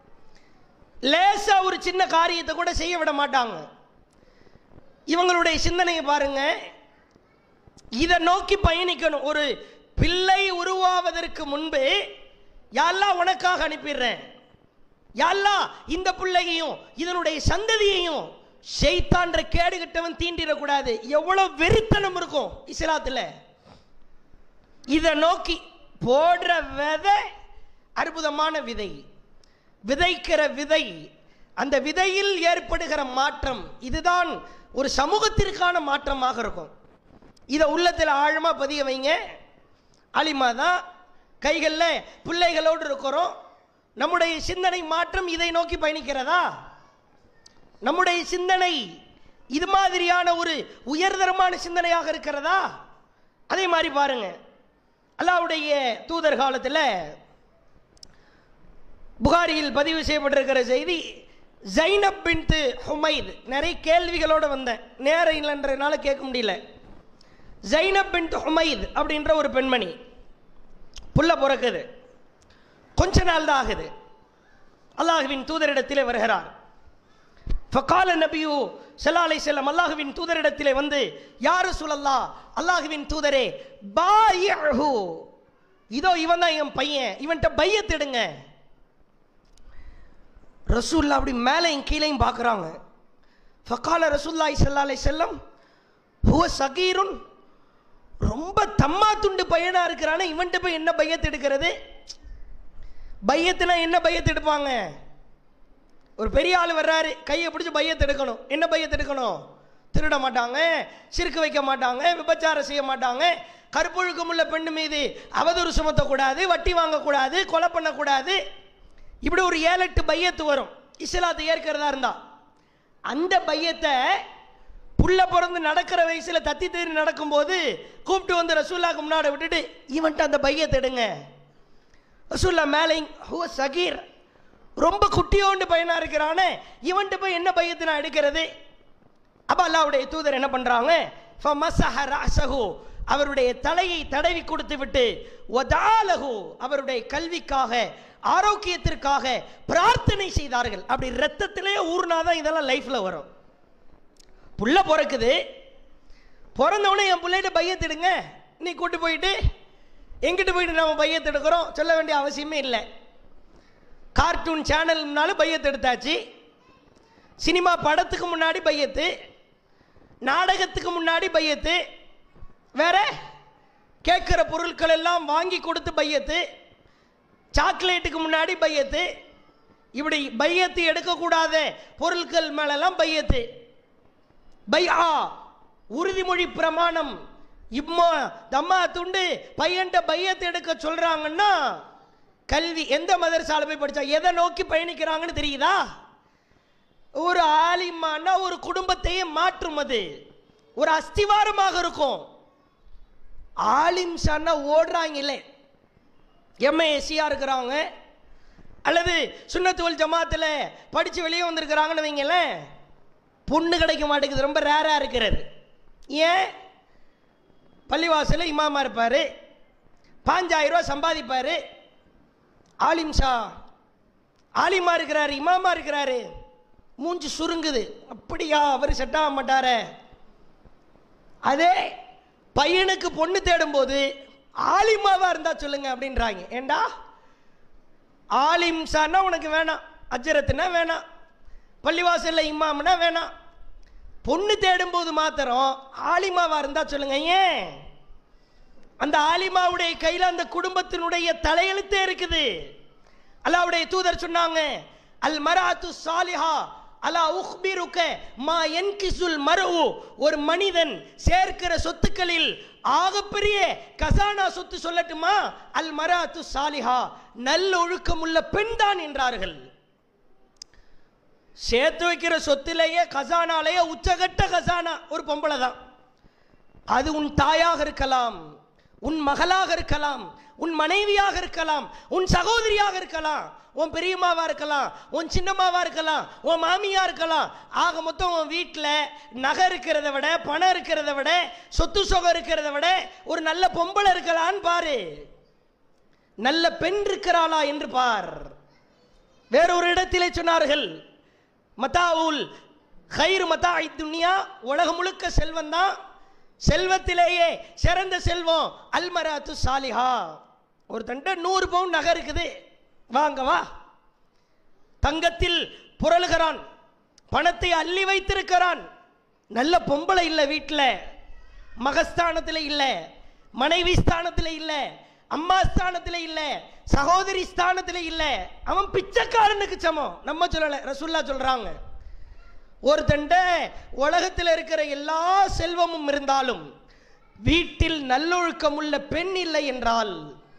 லேசா ஒரு சின்ன காரியத்தை கூட செய்ய விட மாட்டாங்க இவங்களுடைய சிந்தனையை பாருங்க இதை நோக்கி பயணிக்கணும் ஒரு பிள்ளை உருவாவதற்கு முன்பு யாரெல்லாம் உனக்காக அனுப்பிடுறேன் யாரெல்லாம் இந்த பிள்ளையையும் இதனுடைய சந்ததியையும் ஷைத்தான்ற கேடு கட்டவன் தீண்டிடக்கூடாது எவ்வளவு வெறித்தனம் இருக்கும் இஸ்லாத்துல இதை நோக்கி போடுற விதை அற்புதமான விதை விதைக்கிற விதை அந்த விதையில் ஏற்படுகிற மாற்றம் இதுதான் ஒரு சமூகத்திற்கான மாற்றமாக இருக்கும் இதை உள்ளத்தில் ஆழமா பதிய வைங்க அலிமா தான் கைகளில் பிள்ளைகளோடு இருக்கிறோம் நம்முடைய சிந்தனை மாற்றம் இதை நோக்கி பயணிக்கிறதா நம்முடைய சிந்தனை இது மாதிரியான ஒரு உயர்தரமான சிந்தனையாக இருக்கிறதா அதே மாதிரி பாருங்க அல்லாவுடைய தூதர் காலத்தில் புகாரியில் பதிவு செய்யப்பட்டிருக்கிற செய்தி ஜைனப் பின்து ஹுமைத் நிறைய கேள்விகளோட வந்தேன் நேரம் இல்லைன்றதுனால கேட்க முடியல ஜைனப் பின்து ஹுமைத் அப்படின்ற ஒரு பெண்மணி புள்ள பிறக்குது கொஞ்ச நாள் தான் ஆகுது அல்லாஹுவின் தூதரிடத்திலே வருகிறார் ஃபகால நபியு ஸல்லல்லாஹு அலைஹி வஸல்லம் அல்லாஹுவின் தூதரிடத்திலே வந்து யார் ரசூலல்லாஹ் அல்லாஹுவின் தூதரே பாயிஹு இதோ இவன் தான் என் பையன் இவன்கிட்ட பையத்திடுங்க ரசூல்லா அப்படி மேலையும் கீழையும் பார்க்குறாங்க ஃபகால ரசூல்லாய் ஸல்லல்லாஹு அலைஹி வஸல்லம் ஹுவ சகீருன் ரொம்ப தம்மா துண்டு பையனா இருக்கிறானே இவன்கிட்ட போய் என்ன பையத்து எடுக்கிறது பையத்துனா என்ன பையத்து எடுப்பாங்க ஒரு பெரிய ஆள் வர்றாரு கையை பிடிச்சி பையத்தை எடுக்கணும் என்ன பையத்தை எடுக்கணும் திருட மாட்டாங்க சிறுக்கு வைக்க மாட்டாங்க விபச்சாரம் செய்ய மாட்டாங்க கற்பொழுக்கம் உள்ள பெண்ணு மீது அவதூறு சுமத்தக்கூடாது வட்டி வாங்கக்கூடாது கொலை பண்ணக்கூடாது இப்படி ஒரு ஏழு எட்டு பையத்து வரும் இஸ்லாத்தை ஏற்கிறதா இருந்தா அந்த பையத்தை புள்ள பிறந்து நடக்கிற வயசுல தத்தி தேறி நடக்கும்போது கூப்பிட்டு வந்து ரசூல்லாக்கு முன்னாடி விட்டுட்டு இவன்ட்ட அந்த பையத்தை எடுங்க ரசூல்லா மேலே ஹூ சகீர் ரொம்ப குட்டியோண்டு பையனா இருக்கிறானே இவன்ட்டு போய் என்ன பையத்தை நான் எடுக்கிறது அப்ப அல்லாவுடைய தூதர் என்ன பண்றாங்க ஃபமஸஹ ரஅஸஹு அவருடைய தலையை தடவி கொடுத்து விட்டு வதாலஹு அவருடைய கல்விக்காக ஆரோக்கியத்திற்காக பிரார்த்தனை செய்தார்கள் அப்படி ரத்தத்திலே ஊர்னாதான் இதெல்லாம் லைஃப்ல வரும் புள்ள பிறக்குது பிறந்தவொடனே என் பிள்ளைகிட்ட பையத்திடுங்க நீ கூட்டு போயிட்டு எங்கிட்டு போயிட்டு நம்ம பையத்தை எடுக்கிறோம் சொல்ல வேண்டிய அவசியமே இல்லை கார்ட்டூன் சேனல்னாலும் பையத்தை எடுத்தாச்சு சினிமா படத்துக்கு முன்னாடி பையத்து நாடகத்துக்கு முன்னாடி பையத்து வேற கேட்குற பொருட்கள் எல்லாம் வாங்கி கொடுத்து பையத்து சாக்லேட்டுக்கு முன்னாடி பையத்து இப்படி பையத்து எடுக்கக்கூடாத பொருட்கள் மேலெல்லாம் பையத்து பையா உறுதிமொழி பிரமாணம் இம்மா தம்மா துண்டு பையன்ட்ட பையத்தை எடுக்க சொல்றாங்கன்னா கல்வி எந்த மதரசால போய் படிச்சா எதை நோக்கி பயணிக்கிறாங்கன்னு தெரியுதா ஒரு ஆலிமான்னா ஒரு குடும்பத்தையே மாற்றும் அது ஒரு அஸ்திவாரமாக இருக்கும் ஆலிம் ஷான்னா ஓடுறாங்களே எம்ஏஎஸ்சியா இருக்கிறாங்க அல்லது சுண்ணத்துவல் ஜமாத்தில் படித்து வெளியே வந்திருக்கிறாங்கன்னு வைங்களேன் பொண்ணு கிடைக்க மாட்டேங்குது ரொம்ப ரேராக இருக்கிறது ஏன் பள்ளிவாசலில் இமாமா இருப்பார் பாஞ்சாயிரம் ரூபா சம்பாதிப்பார் ஆலிம் ஷா ஆலிமா இருக்கிறாரு இமாமா இருக்கிறாரு மூஞ்சி சுருங்குது அப்படியா அவர் செட் ஆக மாட்டாரே அதே பையனுக்கு பொண்ணு தேடும்போது ஆலிமாவா இருந்தா சொல்லுங்க அப்படின்றாங்க ஏண்டா ஆலிம் சார்னா உனக்கு வேணாம் அஜரத்துனா வேணாம் பள்ளிவாசல்ல இமாம்னா வேணாம் பொண்ணு தேடும்போது மாத்திரம் ஆலிமாவா இருந்தா சொல்லுங்க ஏன் அந்த ஆலிமாவுடைய கையில் அந்த குடும்பத்தினுடைய தலையெழுத்தே இருக்குது அல்லாவுடைய தூதர் சொன்னாங்க அல் மராத்து சாலிஹா அலா உஹ்பிருக்க மா என்கிசுல் மரவு ஒரு மனிதன் சேர்க்கிற சொத்துக்களில் ஆகப்பெரிய கசானா சொத்து சொல்லட்டுமா அல் மராத்து சாலிஹா நல்ல ஒழுக்கம் உள்ள பெண் தான் என்றார்கள் சேர்த்து வைக்கிற சொத்திலேயே கசானாலேயே உச்சகட்ட கசானா ஒரு பொம்பளை தான் அது உன் தாயாக இருக்கலாம் உன் மகளாக இருக்கலாம் உன் மனைவியாக இருக்கலாம் உன் சகோதரியாக இருக்கலாம் உன் பெரியம்மாவா இருக்கலாம் உன் சின்னம்மாவா இருக்கலாம் உன் மாமியா இருக்கலாம் ஆக மொத்தம் உன் வீட்டில் நகை இருக்கிறத விட பணம் இருக்கிறத விட சொத்து சுகம் இருக்கிறத விட ஒரு நல்ல பொம்பளை இருக்கலான்னு பாரு நல்ல பெண் இருக்கிறாளா என்று பார் வேறொரு இடத்திலே சொன்னார்கள் மத்தாவுல் ஹைர் மத்தா துன்யா உலகம் முழுக்க செல்வம் தான் செல்வத்திலேயே சிறந்த செல்வம் அல்மராத்து சாலிஹா ஒரு தண்ட நூறு பவுன் நகை இருக்குது வாங்க வா தங்கத்தில் புரளுகிறான் பணத்தை அள்ளி வைத்திருக்கிறான் நல்ல பொம்பளை இல்லை வீட்டில் மகஸ்தானத்தில் இல்லை மனைவி ஸ்தானத்தில் இல்லை அம்மா ஸ்தானத்தில் இல்லை சகோதரி ஸ்தானத்தில் இல்லை அவன் பிச்சைக்காரனுக்கு சமம் நம்ம சொல்லலை ரசுல்லா சொல்றாங்க ஒருத்தண்ட உலகத்தில் இருக்கிற எல்லா செல்வமும் இருந்தாலும் வீட்டில் நல்லொழுக்கம் உள்ள பெண் இல்லை என்றால்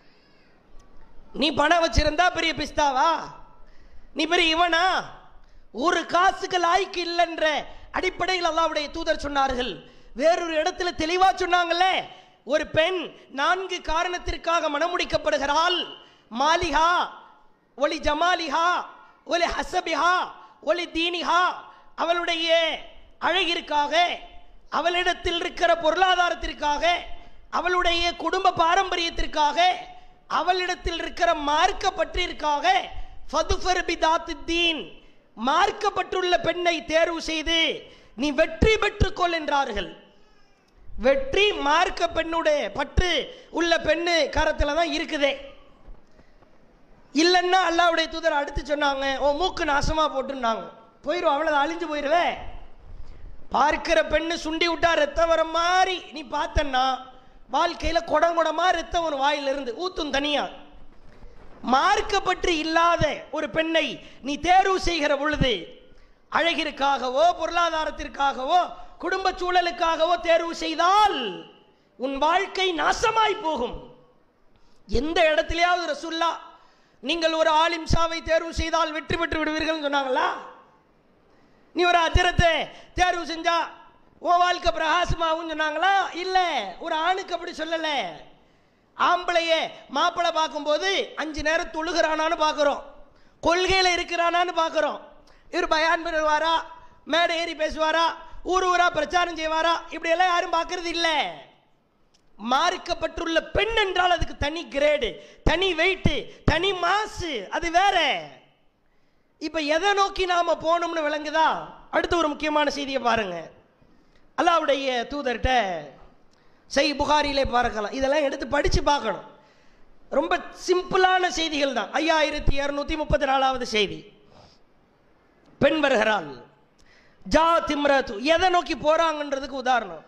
நீ பணம் வச்சிருந்தா பெரிய பிஸ்தாவா நீ பெரிய இவனா ஒரு காசுக்கு லாய்க்கு இல்லைன்ற அடிப்படையில் அல்லாவுடைய தூதர் சொன்னார்கள் வேறொரு இடத்துல தெளிவா சொன்னாங்களே ஒரு பெண் நான்கு காரணத்திற்காக மணமுடிக்கப்படுகிறாள் மாலிஹா ஒலி ஜமாலிஹா ஒலி ஹசபிஹா ஒலி தீனிஹா அவளுடைய அழகிற்காக அவளிடத்தில் இருக்கிற பொருளாதாரத்திற்காக அவளுடைய குடும்ப பாரம்பரியத்திற்காக அவளிடத்தில் இருக்கிற மார்க்க பற்றிற்காக ஃபதுஃபர் பிதாத்து தீன் மார்க்கப்பட்டுள்ள பெண்ணை தேர்வு செய்து நீ வெற்றி பெற்றுக்கொள் என்றார்கள் வெற்றி மார்க்க பெண்ணுடைய பற்று உள்ள பெண்ணு கரத்துல தான் இருக்குதே இல்லைன்னா அல்லாவுடைய தூதர் அடுத்து சொன்னாங்க ஓ மூக்கு நாசமா போட்டுருந்தாங்க போயிடும் அவ்வளவு அழிஞ்சு போயிடுவே பார்க்கிற பெண்ணு சுண்டி விட்டா ரத்தம் வர மாதிரி நீ பார்த்தன்னா வாழ்க்கையில குடம் குடமா ரத்தம் ஒரு வாயிலிருந்து ஊத்தும் தனியா மார்க்கப்பட்டு இல்லாத ஒரு பெண்ணை நீ தேர்வு செய்கிற பொழுது அழகிற்காகவோ பொருளாதாரத்திற்காகவோ குடும்ப சூழலுக்காகவோ தேர்வு செய்தால் உன் வாழ்க்கை நாசமாய் போகும் எந்த இடத்திலேயாவது ரசுல்லா நீங்கள் ஒரு ஆலிம் ஷாவை தேர்வு செய்தால் வெற்றி பெற்று விடுவீர்கள் சொன்னாங்களா நீ ஒரு அஜரத்தை தேர்வு செஞ்சா உன் வாழ்க்கை பிரகாசமாகும் சொன்னாங்களா இல்லை ஒரு ஆணுக்கு அப்படி சொல்லலை ஆம்பளைய மாப்பிள்ளை பார்க்கும்போது அஞ்சு நேரம் தொழுகிறானான்னு பார்க்குறோம் கொள்கையில் இருக்கிறானான்னு பார்க்குறோம் இவர் பயான் பண்ணுவாரா மேடை ஏறி பேசுவாரா ஊர் ஊரா பிரச்சாரம் செய்வாரா இப்படி எல்லாம் யாரும் பார்க்கறது இல்லை மார்க்கப்பட்டுள்ள பெண் என்றால் அதுக்கு தனி கிரேடு தனி வெயிட் தனி மாசு அது வேற இப்ப எதை நோக்கி நாம போகணும்னு விளங்குதா அடுத்து ஒரு முக்கியமான செய்தியை பாருங்க அல்லாவுடைய தூதர்கிட்ட செய் புகாரிலே பார்க்கலாம் இதெல்லாம் எடுத்து படிச்சு பார்க்கணும் ரொம்ப சிம்பிளான செய்திகள் தான் ஐயாயிரத்தி இரநூத்தி முப்பத்தி நாலாவது செய்தி பெண் வருகிறாள் ஜா திம்ரத்து எதை நோக்கி போறாங்கன்றதுக்கு உதாரணம்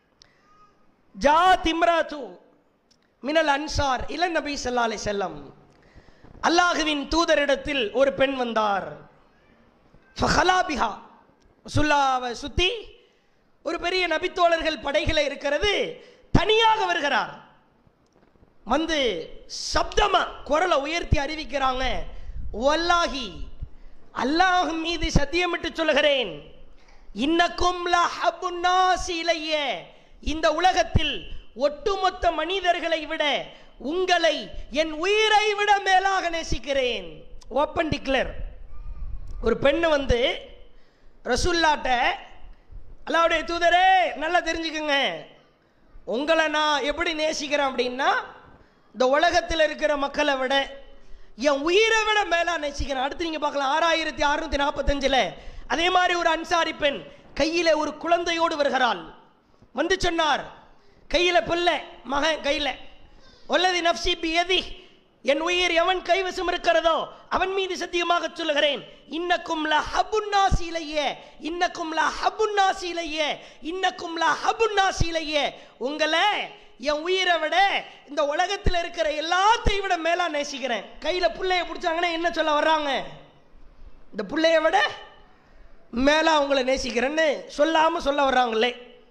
ஜா திம்ரத்து மினல் அன்சார் இளன் நபி ஸல்லல்லாஹு அலைஹி செல்லம் அல்லாஹுவின் தூதரிடத்தில் ஒரு பெண் வந்தார் ஃபஹலாபிஹா சுல்லாவை சுத்தி ஒரு பெரிய நபித்தோழர்கள் படைகளை இருக்கிறது தனியாக வருகிறார் வந்து சப்தமா குரலை உயர்த்தி அறிவிக்கிறாங்க வல்லாஹி அல்லாஹ் மீது சத்தியமிட்டு சொல்கிறேன் இன்னக்கும் லஹபுன்னாசி இலைய இந்த உலகத்தில் ஒட்டுமொத்த மனிதர்களை விட உங்களை என் உயிரை விட மேலாக நேசிக்கிறேன் ஓப்பன் டிக்ளேர் ஒரு பெண்ணு வந்து ரசுல்லாட்ட அல்லாவுடைய தூதரே நல்லா தெரிஞ்சுக்கங்க உங்களை நான் எப்படி நேசிக்கிறேன் அப்படின்னா இந்த உலகத்தில் இருக்கிற மக்களை விட என் உயிரை விட மேலா நேசிக்கிறேன் அடுத்து நீங்கள் பார்க்கலாம் ஆறாயிரத்தி அறுநூத்தி நாற்பத்தஞ்சில் அதே மாதிரி ஒரு அன்சாரி பெண் கையில் ஒரு குழந்தையோடு வருகிறாள் வந்து சொன்னார் கையில் பிள்ளை மகன் கையில் ஒல்லதி நப்சி பியதி என் உயிர் எவன் கைவசம் இருக்கிறதோ அவன் மீது சத்தியமாக சொல்லுகிறேன் இன்னக்கும் ல ஹபுன்னாசிலையே இன்னக்கும் ல ஹபுன்னாசிலையே இன்னக்கும் ல ஹபுன்னாசிலையே உங்களை என் உயிரை விட இந்த உலகத்தில் இருக்கிற எல்லாத்தையும் விட மேலா நேசிக்கிறேன் கையில் புள்ளைய பிடிச்சாங்கன்னா என்ன சொல்ல வர்றாங்க இந்த புள்ளைய விட மேலா உங்களை நேசிக்கிறேன்னு சொல்லாம சொல்ல வர்றாங்களே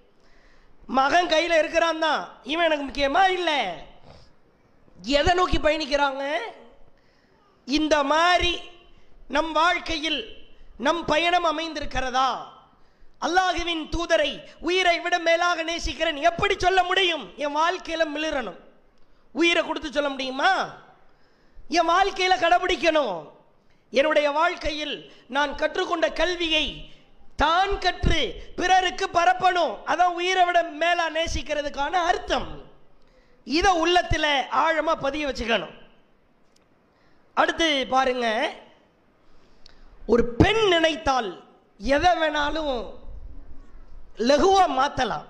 மகன் கையில் இருக்கிறான் தான் இவன் எனக்கு முக்கியமா இல்லை எதை நோக்கி பயணிக்கிறாங்க இந்த மாதிரி நம் வாழ்க்கையில் நம் பயணம் அமைந்திருக்கிறதா அல்லாஹுவின் தூதரை உயிரை விட மேலாக நேசிக்கிறேன் எப்படி சொல்ல முடியும் என் வாழ்க்கையில மிளிரணும் உயிரை கொடுத்து சொல்ல முடியுமா என் வாழ்க்கையில கடைபிடிக்கணும் என்னுடைய வாழ்க்கையில் நான் கற்றுக்கொண்ட கல்வியை தான் கற்று பிறருக்கு பரப்பணும் அதான் உயிரை விட மேலா நேசிக்கிறதுக்கான அர்த்தம் இதை உள்ளத்தில் ஆழமா பதிய வச்சுக்கணும் அடுத்து பாருங்க ஒரு பெண் நினைத்தால் எதை வேணாலும் லகுவா மாற்றலாம்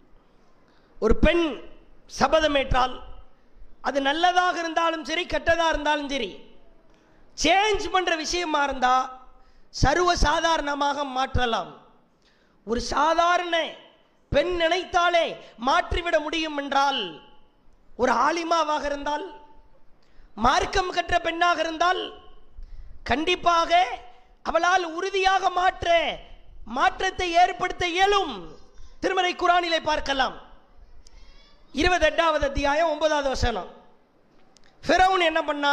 ஒரு பெண் சபதமேற்றால் அது நல்லதாக இருந்தாலும் சரி கெட்டதாக இருந்தாலும் சரி சேஞ்ச் பண்ணுற விஷயமா இருந்தால் சர்வ சாதாரணமாக மாற்றலாம் ஒரு சாதாரண பெண் நினைத்தாலே மாற்றிவிட முடியும் என்றால் ஒரு ஆலிமாவாக இருந்தால் மார்க்கம் கற்ற பெண்ணாக இருந்தால் கண்டிப்பாக அவளால் உறுதியாக மாற்ற மாற்றத்தை ஏற்படுத்த இயலும் திருமறை குரானிலே பார்க்கலாம் இருபத்தெட்டாவது அத்தியாயம் ஒன்பதாவது வசனம் ஃபிரௌன் என்ன பண்ணா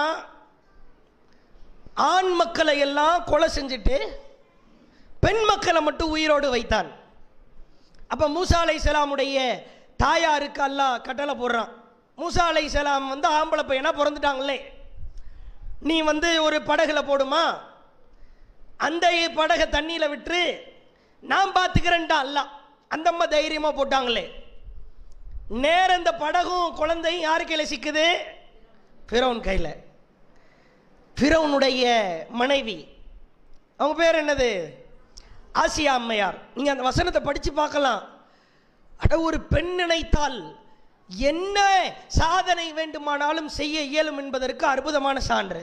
ஆண் மக்களை எல்லாம் கொலை செஞ்சுட்டு பெண் மக்களை மட்டும் உயிரோடு வைத்தான் அப்போ மூசா அலை சலாமுடைய தாயாருக்கு அல்லாஹ் கட்டளை போடுறான் மூசா அலை சலாம் வந்து ஆம்பளை பையனா பிறந்துட்டாங்களே நீ வந்து ஒரு படகுல போடுமா அந்த படகை தண்ணியில் விட்டு நான் பார்த்துக்கிறேன்டா அல்ல அந்த அம்மா தைரியமாக போட்டாங்களே நேர இந்த படகும் குழந்தையும் யார் கையில் சிக்குது ஃபிரௌன் கையில் ஃபிரௌனுடைய மனைவி அவங்க பேர் என்னது ஆசியா அம்மையார் நீங்கள் அந்த வசனத்தை படித்து பார்க்கலாம் அட ஒரு பெண் நினைத்தால் என்ன சாதனை வேண்டுமானாலும் செய்ய இயலும் என்பதற்கு அற்புதமான சான்று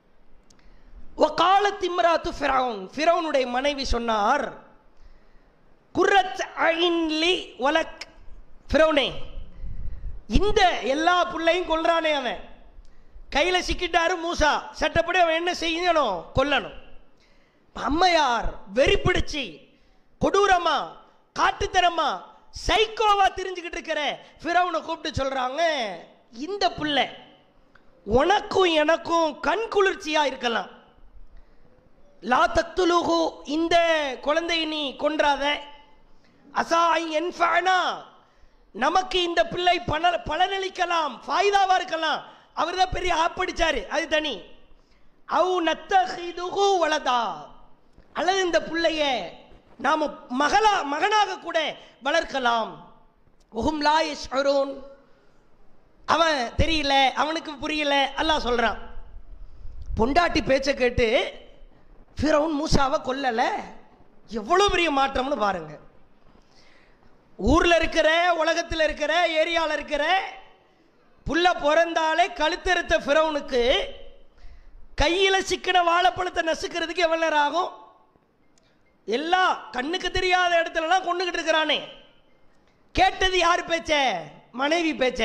காலத் இம்ராத்து ஃபிரௌன் ஃபிரௌனுடைய மனைவி சொன்னார் குர்ரத் ஐன்லி வலக் ஃபிரௌனே இந்த எல்லா புள்ளையும் கொல்றானே அவன் கையில் சிக்கிட்டாரு மூசா சட்டப்படி அவன் என்ன செய்யணும் கொல்லணும் அம்மையார் வெறி பிடிச்சி கொடூரமா காட்டுத்தனமா சைக்கோவா தெரிஞ்சுக்கிட்டு இருக்கிற ஃபிரௌனை கூப்பிட்டு சொல்றாங்க இந்த புள்ள உனக்கும் எனக்கும் கண் குளிர்ச்சியா இருக்கலாம் லா தத்துலுகு இந்த குழந்தையை நீ கொன்றாத அசாய் என்ஃபானா நமக்கு இந்த பிள்ளை பண பலனளிக்கலாம் ஃபாய்தாவா இருக்கலாம் அவர் தான் பெரிய ஆப்படிச்சாரு அது தனி அவு நத்தஹிதுகு வலதா அல்லது இந்த பிள்ளைய நாம மகளா மகனாக கூட வளர்க்கலாம் உஹும் லா யஷ்உரூன் அவன் தெரியல அவனுக்கு புரியல அல்லாஹ் சொல்றான் பொண்டாட்டி பேச்சை கேட்டு ஃபிரௌன் மூசாவை கொல்லல எவ்வளோ பெரிய மாற்றம்னு பாருங்க ஊர்ல இருக்கிற உலகத்தில் இருக்கிற ஏரியாவில் இருக்கிற புள்ள பிறந்தாலே கழுத்தறுத்த ஃபிரௌனுக்கு கையில் சிக்கின வாழைப்பழத்தை நசுக்கிறதுக்கு எவ்வளோ நேரம் ஆகும் எல்லா கண்ணுக்கு தெரியாத இடத்துலலாம் கொண்டுகிட்டு இருக்கிறானே கேட்டது யார் பேச்ச மனைவி பேச்ச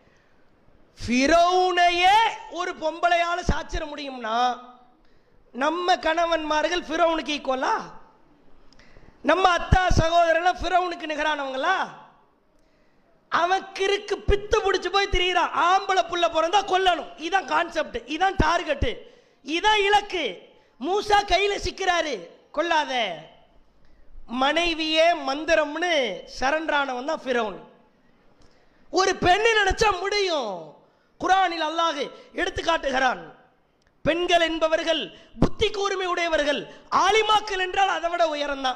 ஃபிரௌனையே ஒரு பொம்பளையால சாச்சிட முடியும்னா நம்ம கணவன்மார்கள் ஃபிரௌனுக்கு ஈக்குவலா நம்ம அத்தா சகோதரன் ஃபிரௌனுக்கு நிகரானவங்களா அவன் கிறுக்கு பித்து பிடிச்சு போய் திரியிறான் ஆம்பளை புள்ள பிறந்தா கொல்லணும் இதான் கான்செப்ட் இதான் டார்கெட்டு இதான் இலக்கு மூசா கையில சிக்கிறாரு கொல்லாத மனைவியே மந்திரம்னு சரண்டரானவன் தான் ஃபிரௌன் ஒரு பெண்ணு நினைச்சா முடியும் குரானில் அல்லாஹ் எடுத்து காட்டுகிறான் பெண்கள் என்பவர்கள் புத்தி கூர்மை உடையவர்கள் ஆலிமாக்கள் என்றால் அதை விட உயரம்தான்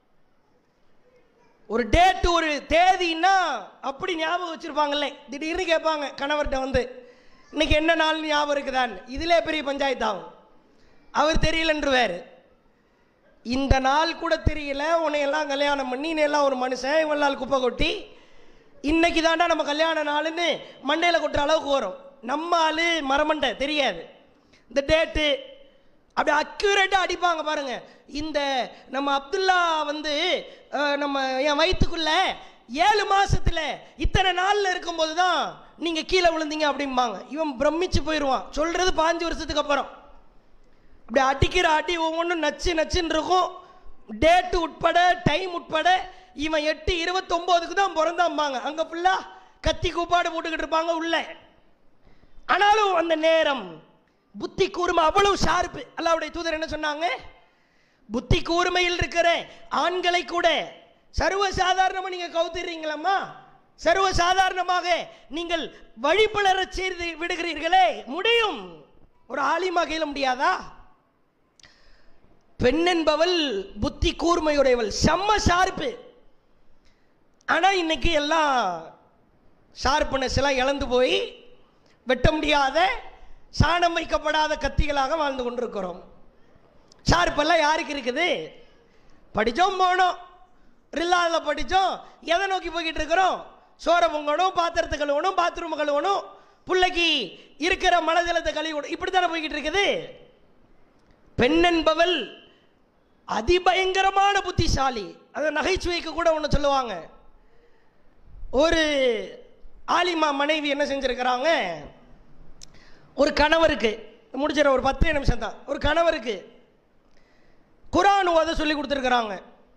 ஒரு டேட் ஒரு தேதின்னா அப்படி ஞாபகம் வச்சிருப்பாங்கல்ல திடீர்னு கேட்பாங்க கணவர்கிட்ட வந்து இன்னைக்கு என்ன நாள் ஞாபகம் இருக்குதான் இதிலே பெரிய பஞ்சாயத்து ஆகும் அவர் தெரியலன்றுவார் இந்த நாள் கூட தெரியல உன்னை எல்லாம் கல்யாணம் பண்ணி நீ எல்லாம் ஒரு மனுஷன் இவ்வளவு நாள் குப்பை கொட்டி இன்னைக்கு தாண்டா நம்ம கல்யாண நாளுன்னு மண்டையில் கொட்டுற அளவுக்கு வரும் நம்ம ஆளு மரமண்டை தெரியாது இந்த டேட்டு அப்படி அக்யூரேட்டாக அடிப்பாங்க பாருங்க இந்த நம்ம அப்துல்லா வந்து அஹ், நம்ம என் வயிற்றுக்குள்ள ஏழு மாசத்துல இத்தனை நாள்ல இருக்கும்போது தான் நீங்க கீழே விழுந்தீங்க அப்படிம்பாங்க இவன் பிரமிச்சு போயிடுவான் சொல்றது பாஞ்சு வருஷத்துக்கு அப்புறம் அப்படி அடிக்கிற அடி ஒவ்வொன்றும் நச்சு நச்சுன்னு இருக்கும் டேட்டு உட்பட டைம் உட்பட இவன் எட்டு இருபத்தொம்போதுக்கு தான் பிறந்தாம்பாங்க அங்கே ஃபுல்லாக கத்தி கூப்பாடு போட்டுக்கிட்டு இருப்பாங்க உள்ள ஆனாலும் அந்த நேரம் புத்தி கூர்மை அவ்வளவு ஷார்ப்பு அல்லாவுடைய தூதர் என்ன சொன்னாங்க புத்தி கூர்மையில் இருக்கிற ஆண்களை கூட சர்வ சாதாரணமாக நீங்கள் கவுத்துறீங்களம்மா சர்வ சாதாரணமாக நீங்கள் வழிபலர செய்து விடுகிறீர்களே முடியும் ஒரு ஆலிமா கையில முடியாதா பெண் என்பவள் புத்தி கூர்மையுடையவள் செம்ம ஷார்ப்பு ஆனா இன்னைக்கு எல்லாம் ஷார்ப்னஸ் எல்லாம் இழந்து போய் வெட்ட முடியாத சாணம் வைக்கப்படாத கத்திகளாக வாழ்ந்து கொண்டிருக்கிறோம் ஷார்ப்பெல்லாம் யாருக்கு இருக்குது படித்தோம் போனோம் ரில்லாவில் படித்தோம் எதை நோக்கி போய்கிட்டு இருக்கிறோம் சோற பொங்கணும் பாத்திரத்தை கழுவணும் பாத்ரூம் கழுவணும் பிள்ளைக்கு இருக்கிற மனஜலத்தை கழுவி இப்படி தானே போய்கிட்டு இருக்குது பெண் என்பவள் அதிபயங்கரமான புத்திசாலி அதை நகைச்சுவைக்கு கூட ஒன்று சொல்லுவாங்க ஒரு ஆலிமா மனைவி என்ன செஞ்சிருக்கிறாங்க ஒரு கணவருக்கு முடிச்சிட ஒரு பத்து நிமிஷம் தான் ஒரு கணவருக்கு குரான் ஓத சொல்லி கொடுத்துருக்குறாங்க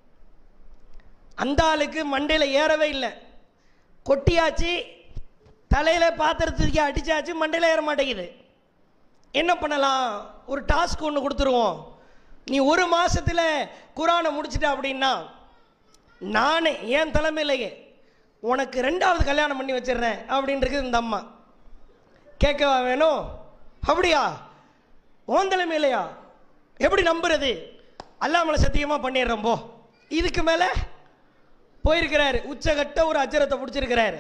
அந்த ஆளுக்கு மண்டையில் ஏறவே இல்லை கொட்டியாச்சு தலையில் பாத்திரத்துக்கு அடிச்சாச்சு மண்டையில் ஏற மாட்டேங்குது என்ன பண்ணலாம் ஒரு டாஸ்க் ஒன்று கொடுத்துருவோம் நீ ஒரு மாசத்துல குரானை முடிச்சிட்ட அப்படின்னா நானே என் தலைமையிலேயே உனக்கு ரெண்டாவது கல்யாணம் பண்ணி வச்சிடுறேன் அப்படின்னு இருக்குது இந்த அம்மா கேட்கவா வேணும் அப்படியா உன் தலைமையிலையா எப்படி நம்புறது அல்லாமலை சத்தியமாக பண்ணிடுறோம் போ இதுக்கு மேலே போயிருக்கிறாரு உச்சகட்ட ஒரு அச்சரத்தை பிடிச்சிருக்கிறாரு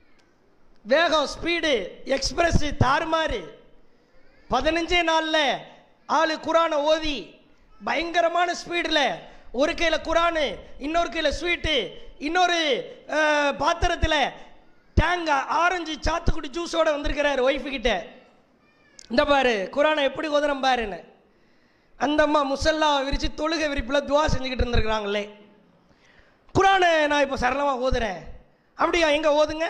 வேகம் ஸ்பீடு எக்ஸ்பிரஸ் தாறுமாறு பதினஞ்சே நாளில் ஆளு குரானை ஓதி பயங்கரமான ஸ்பீடில் ஒரு கையில் குரானு இன்னொரு கையில் ஸ்வீட்டு இன்னொரு பாத்திரத்தில் தேங்காய் ஆரஞ்சு சாத்துக்குடி ஜூஸோட வந்திருக்கிறாரு ஒய்ஃபு கிட்ட இந்த பாரு குரானை எப்படி ஓதுறோம் பாருன்னு அந்த அம்மா முசல்லா விரித்து தொழுகை விரிப்பில் துவா செஞ்சுக்கிட்டு இருந்திருக்கிறாங்களே குரானை நான் இப்போ சரளமாக ஓதுறேன் அப்படியா எங்கே ஓதுங்க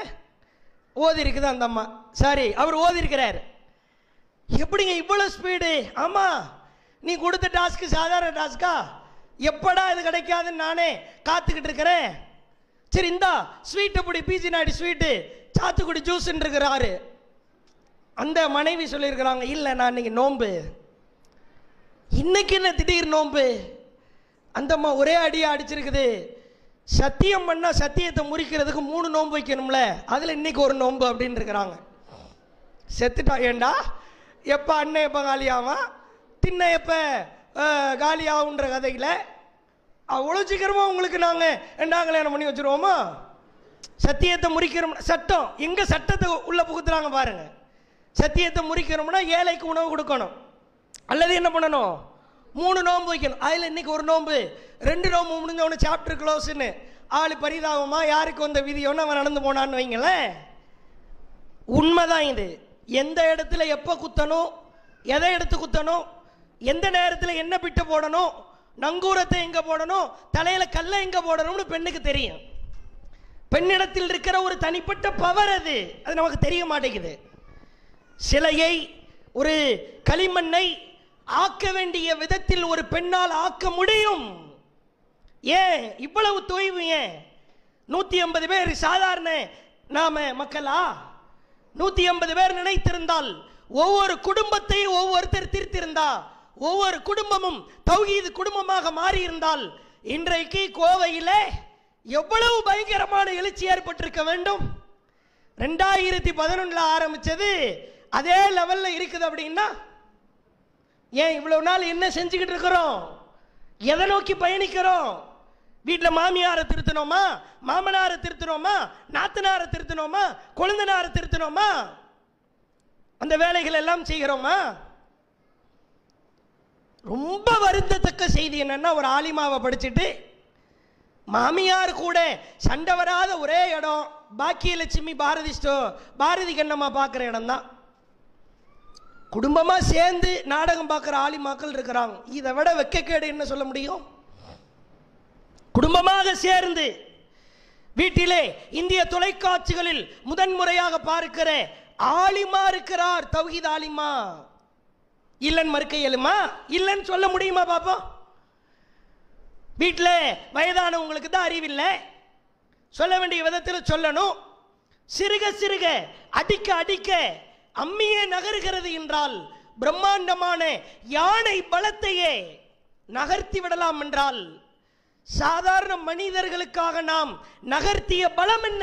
ஓதி இருக்குது அந்த அம்மா சாரி அவர் ஓதி இருக்கிறார் எப்படிங்க இவ்வளோ ஸ்பீடு ஆமாம் நீ கொடுத்த டாஸ்க்கு சாதாரண டாஸ்கா எப்படா இது கிடைக்காதுன்னு நானே காத்துக்கிட்டு இருக்கிறேன் சரி இந்தா ஸ்வீட்டு பிடி பீச்சி நாடி ஸ்வீட்டு சாத்துக்குடி ஜூஸ்ன்னு இருக்கிறாரு அந்த மனைவி சொல்லியிருக்கிறாங்க இல்லை நான் இன்னைக்கு நோன்பு இன்னைக்கு என்ன திடீர் நோன்பு அந்த அம்மா ஒரே அடியா அடிச்சிருக்குது சத்தியம் பண்ணா சத்தியத்தை முறிக்கிறதுக்கு மூணு நோன்பு வைக்கணும்ல அதில் இன்னைக்கு ஒரு நோன்பு அப்படின்னு இருக்கிறாங்க செத்துட்டா ஏண்டா எப்போ அண்ணன் எப்போ காலியாவான் தின்ன எப்போ காலியாகுன்ற கதையில் அவ்வளோ சீக்கிரமாக உங்களுக்கு நாங்கள் ரெண்டாம் கல்யாணம் பண்ணி வச்சுருவோமா சத்தியத்தை முறிக்கிறோம் சட்டம் எங்கே சட்டத்தை உள்ளே புகுத்துறாங்க பாருங்க சத்தியத்தை முறிக்கிறோம்னா ஏழைக்கு உணவு கொடுக்கணும் அல்லது என்ன பண்ணணும் மூணு நோன்பு வைக்கணும் அதில் இன்னைக்கு ஒரு நோன்பு ரெண்டு நோன்பு முடிஞ்ச உடனே சாப்டர் க்ளோஸ்ன்னு ஆள் பரிதாபமா யாருக்கு வந்த விதியோன்னு அவன் நடந்து போனான்னு வைங்களேன் உண்மைதான் இது எந்த இடத்துல எப்போ குத்தணும் எதை எடுத்து குத்தணும் எந்த நேரத்தில் என்ன பிட்டு போடணும் நங்கூரத்தை எங்கே போடணும் தலையில் கல்லை எங்கே போடணும்னு பெண்ணுக்கு தெரியும் பெண்ணிடத்தில் இருக்கிற ஒரு தனிப்பட்ட பவர் அது அது நமக்கு தெரிய மாட்டேங்குது சிலையை ஒரு களிமண்ணை ஆக்க வேண்டிய விதத்தில் ஒரு பெண்ணால் ஆக்க முடியும் ஏன் இவ்வளவு தொய்வு ஏன் நூற்றி ஐம்பது பேர் சாதாரண நாம மக்களா நூத்தி ஐம்பது பேர் நினைத்திருந்தால் ஒவ்வொரு குடும்பத்தையும் ஒவ்வொருத்தர் தீர்த்திருந்தா ஒவ்வொரு குடும்பமும் தௌஹீது குடும்பமாக மாறி இருந்தால் இன்றைக்கு கோவையில எவ்வளவு பயங்கரமான எழுச்சி ஏற்பட்டிருக்க வேண்டும் ரெண்டாயிரத்தி பதினொன்னுல ஆரம்பிச்சது அதே லெவல்ல இருக்குது அப்படின்னா ஏன் இவ்வளவு நாள் என்ன செஞ்சுக்கிட்டு இருக்கிறோம் எதை நோக்கி பயணிக்கிறோம் வீட்டில் மாமியாரை திருத்தணுமா மாமனாரை திருத்தணுமா நாத்தனாரை திருத்தணுமா கொழுந்தனாரை திருத்தணுமா அந்த வேலைகள் எல்லாம் செய்கிறோமா ரொம்ப வருந்தத்தக்க செய்தி என்னன்னா ஒரு ஆலிமாவை படிச்சுட்டு மாமியார் கூட சண்டை வராத ஒரே இடம் பாக்கியலட்சுமி பாரதி ஸ்டோ பாரதி கண்ணம்மா பார்க்குற இடம் தான் குடும்பமாக சேர்ந்து நாடகம் பார்க்குற ஆலிமாக்கள் இருக்கிறாங்க இதை விட வெக்கக்கேடு என்ன சொல்ல முடியும் குடும்பமாக சேர்ந்து வீட்டிலே இந்திய தொலைக்காட்சிகளில் முதன்முறையாக பார்க்கிற ஆலிமா இருக்கிறார் தௌஹீத் ஆலிமா இல்லைன்னு மறுக்க இயலுமா இல்லைன்னு சொல்ல முடியுமா பாப்போம் வீட்டில் வயதானவங்களுக்கு தான் அறிவில்லை சொல்ல வேண்டிய விதத்தில் சொல்லணும் சிறுக சிறுக அடிக்க அடிக்க அம்மியே நகருகிறது என்றால் பிரம்மாண்டமான யானை பலத்தையே நகர்த்தி விடலாம் என்றால் சாதாரண மனிதர்களுக்காக நாம் நகர்த்திய பலம் என்ன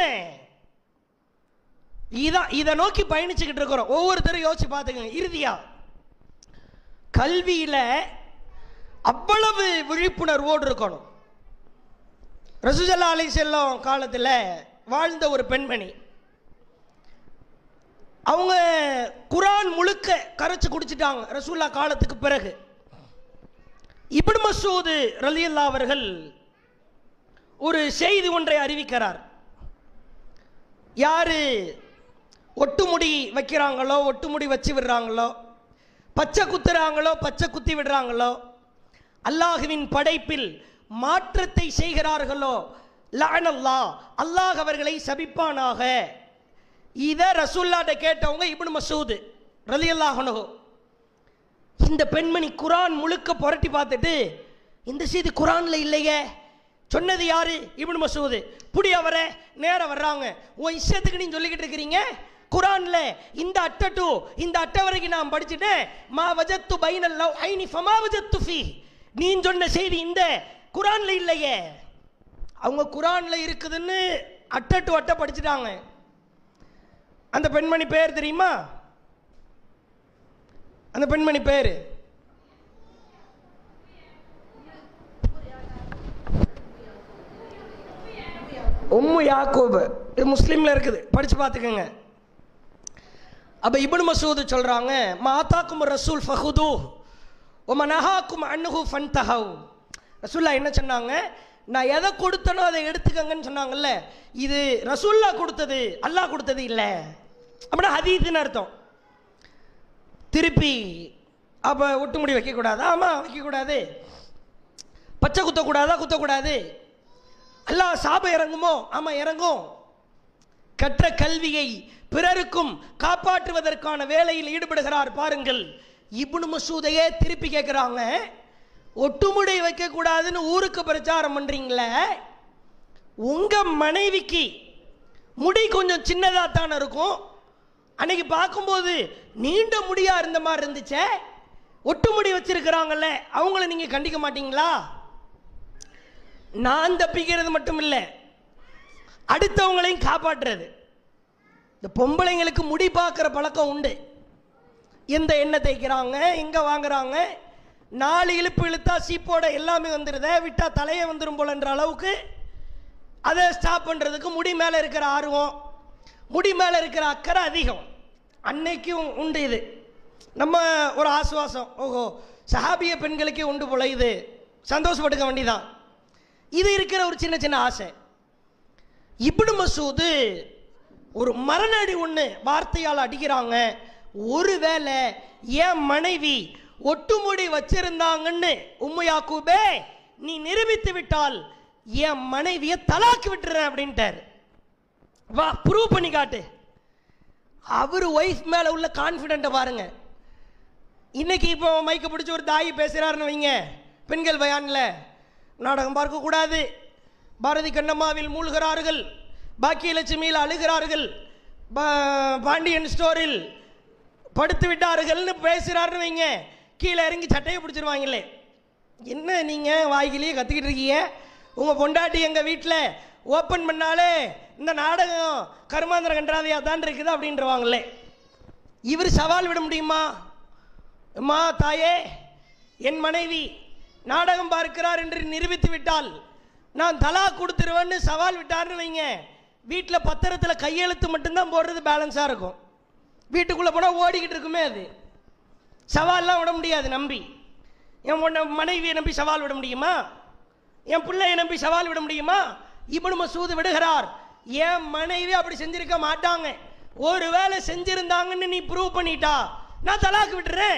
இதான் இதை நோக்கி பயணிச்சுக்கிட்டு இருக்கிறோம் ஒவ்வொருத்தரும் யோசிச்சு பார்த்துக்கங்க இறுதியா கல்வியில அவ்வளவு விழிப்புணர்வோடு இருக்கணும் ரசூசல்லா அலை செல்லம் காலத்தில் வாழ்ந்த ஒரு பெண்மணி அவங்க குரான் முழுக்க கரைச்சு குடிச்சிட்டாங்க ரசூல்லா காலத்துக்கு பிறகு இப்னு மசூது ரலியல்லா அவர்கள் ஒரு செய்தி ஒன்றை அறிவிக்கிறார் யாரு ஒட்டுமுடி வைக்கிறாங்களோ ஒட்டுமுடி வச்சு விடுறாங்களோ பச்சை குத்துறாங்களோ பச்சை குத்தி விடுறாங்களோ அல்லாஹுவின் படைப்பில் மாற்றத்தை செய்கிறார்களோ லானல்லா அல்லாஹ் அவர்களை சபிப்பானாக இதை ரசூல்லாட்ட கேட்டவங்க இப்னு மசூது ரலியல்லாஹனோ இந்த பெண்மணி குரான் முழுக்க புரட்டி பார்த்துட்டு இந்த செய்தி குரான்ல இல்லையே சொன்னது யாரு இப்னு மசூது புடி அவரை நேரா வர்றாங்க உன் இஷ்டத்துக்கு நீ சொல்லிக்கிட்டு இருக்கிறீங்க குரான்ல இந்த அட்டை டு இந்த அட்டை வரைக்கும் நான் படிச்சுட்டேன் மா வஜத்து பைனல் லவ் ஐனி ஃபமா வஜத்து ஃபீ நீ சொன்ன செய்தி இந்த குரான்ல இல்லையே அவங்க குரான்ல இருக்குதுன்னு அட்டை டு அட்டை படிச்சுட்டாங்க அந்த பெண்மணி பேர் தெரியுமா அந்த பெண்மணி பேர் உம்மு யாக்கூப் இது முஸ்லீம்ல இருக்குது படிச்சு பார்த்துக்கோங்க அப்ப இப்னு மசூத் சொல்றாங்க மாதாக்கும் ரசூல் ஃபஹுது உம நஹாக்கும் அன்னுஹு ஃபன்தஹவ் ரசூல்லா என்ன சொன்னாங்க நான் எதை கொடுத்தனோ அதை எடுத்துக்கங்கன்னு சொன்னாங்கல்ல இது ரசூல்லா கொடுத்தது அல்லாஹ் கொடுத்தது இல்லை அப்படின்னா ஹதீதுன்னு அர்த்தம் திருப்பி அப்போ ஒட்டுமுடி வைக்கக்கூடாதா ஆமாம் வைக்கக்கூடாது பச்சை குத்தக்கூடாதா குத்தக்கூடாது அல்லாஹ் சாபம் இறங்குமோ ஆமாம் இறங்கும் கற்ற கல்வியை பிறருக்கும் காப்பாற்றுவதற்கான வேலையில் ஈடுபடுகிறார் பாருங்கள் இப்னு மசூதையே திருப்பி கேட்குறாங்க ஒட்டுமுடி வைக்கக்கூடாதுன்னு ஊருக்கு பிரச்சாரம் பண்ணுறீங்களே உங்கள் மனைவிக்கு முடி கொஞ்சம் சின்னதாக தானே இருக்கும் அன்னைக்கு பார்க்கும்போது நீண்ட முடியா இருந்த மாதிரி இருந்துச்சே ஒட்டு முடி வச்சிருக்கிறாங்கல்ல அவங்கள நீங்க கண்டிக்க மாட்டீங்களா நான் தப்பிக்கிறது மட்டும் இல்லை அடுத்தவங்களையும் காப்பாற்றுறது இந்த பொம்பளைங்களுக்கு முடி பார்க்குற பழக்கம் உண்டு எந்த எண்ணெய் தேய்க்கிறாங்க எங்கே வாங்குறாங்க நாலு இழுப்பு இழுத்தா சீப்போட எல்லாமே வந்துடுதே விட்டா தலையே வந்துடும் போலன்ற அளவுக்கு அதை ஸ்டாப் பண்ணுறதுக்கு முடி மேலே இருக்கிற ஆர்வம் முடி மேலே இருக்கிற அக்கறை அதிகம் அன்னைக்கும் உண்டு இது நம்ம ஒரு ஆசுவாசம் ஓஹோ சஹாபிய பெண்களுக்கே உண்டு போல இது சந்தோஷப்பட்டுக்க வேண்டியதான் இது இருக்கிற ஒரு சின்ன சின்ன ஆசை இப்னு மசூது ஒரு மரணடி ஒன்று வார்த்தையால் அடிக்கிறாங்க ஒருவேளை என் மனைவி ஒட்டுமுடி வச்சிருந்தாங்கன்னு உம்மு யாக்கூபே நீ நிரூபித்து விட்டால் என் மனைவியை தலாக்கி விட்டுறேன் அப்படின்ட்டாரு வா ப்ரூவ் பண்ணி காட்டு அவர் ஒய்ஃப் மேல உள்ள கான்ஃபிடென்ட்டை பாருங்க இன்னைக்கு இப்போ மைக்க பிடிச்சி ஒரு தாய் பேசுறாருன்னு வைங்க பெண்கள் பயான்ல நாடகம் பார்க்கக்கூடாது பாரதி கண்ணம்மாவில் மூழ்கிறார்கள் பாக்கியலட்சுமியில் அழுகிறார்கள் பா- பாண்டியன் ஸ்டோரில் படுத்து விட்டார்கள்னு பேசுகிறாருன்னு வைங்க கீழே இறங்கி சட்டையை பிடிச்சிருவாங்களே என்ன நீங்கள் வாய்க்கிலேயே கத்திக்கிட்டு இருக்கீங்க உங்கள் பொண்டாட்டி எங்கள் வீட்டில் ஓப்பன் பண்ணாலே இந்த நாடகம் கருமாந்திர கன்றாதையாக தான் இருக்குது அப்படின்றவாங்களே இவர் சவால் விட முடியுமா அம்மா தாயே என் மனைவி நாடகம் பார்க்கிறார் என்று நிரூபித்து விட்டால் நான் தலா கொடுத்துருவேன்னு சவால் விட்டார்னு வைங்க வீட்டில் பத்திரத்தில் கையெழுத்து மட்டும்தான் போடுறது பேலன்ஸாக இருக்கும் வீட்டுக்குள்ளே போனால் ஓடிக்கிட்டு இருக்குமே அது சவால்லாம் விட முடியாது நம்பி என் பொண்ண மனைவியை நம்பி சவால் விட முடியுமா என் பிள்ளையை நம்பி சவால் விட முடியுமா இப்னு மசூது விடுகிறார் என் மனைவி அப்படி செஞ்சிருக்க மாட்டாங்க ஒருவேளை செஞ்சிருந்தாங்கன்னு நீ ப்ரூவ் பண்ணிட்டா நான் தலாக்கு விட்டுறேன்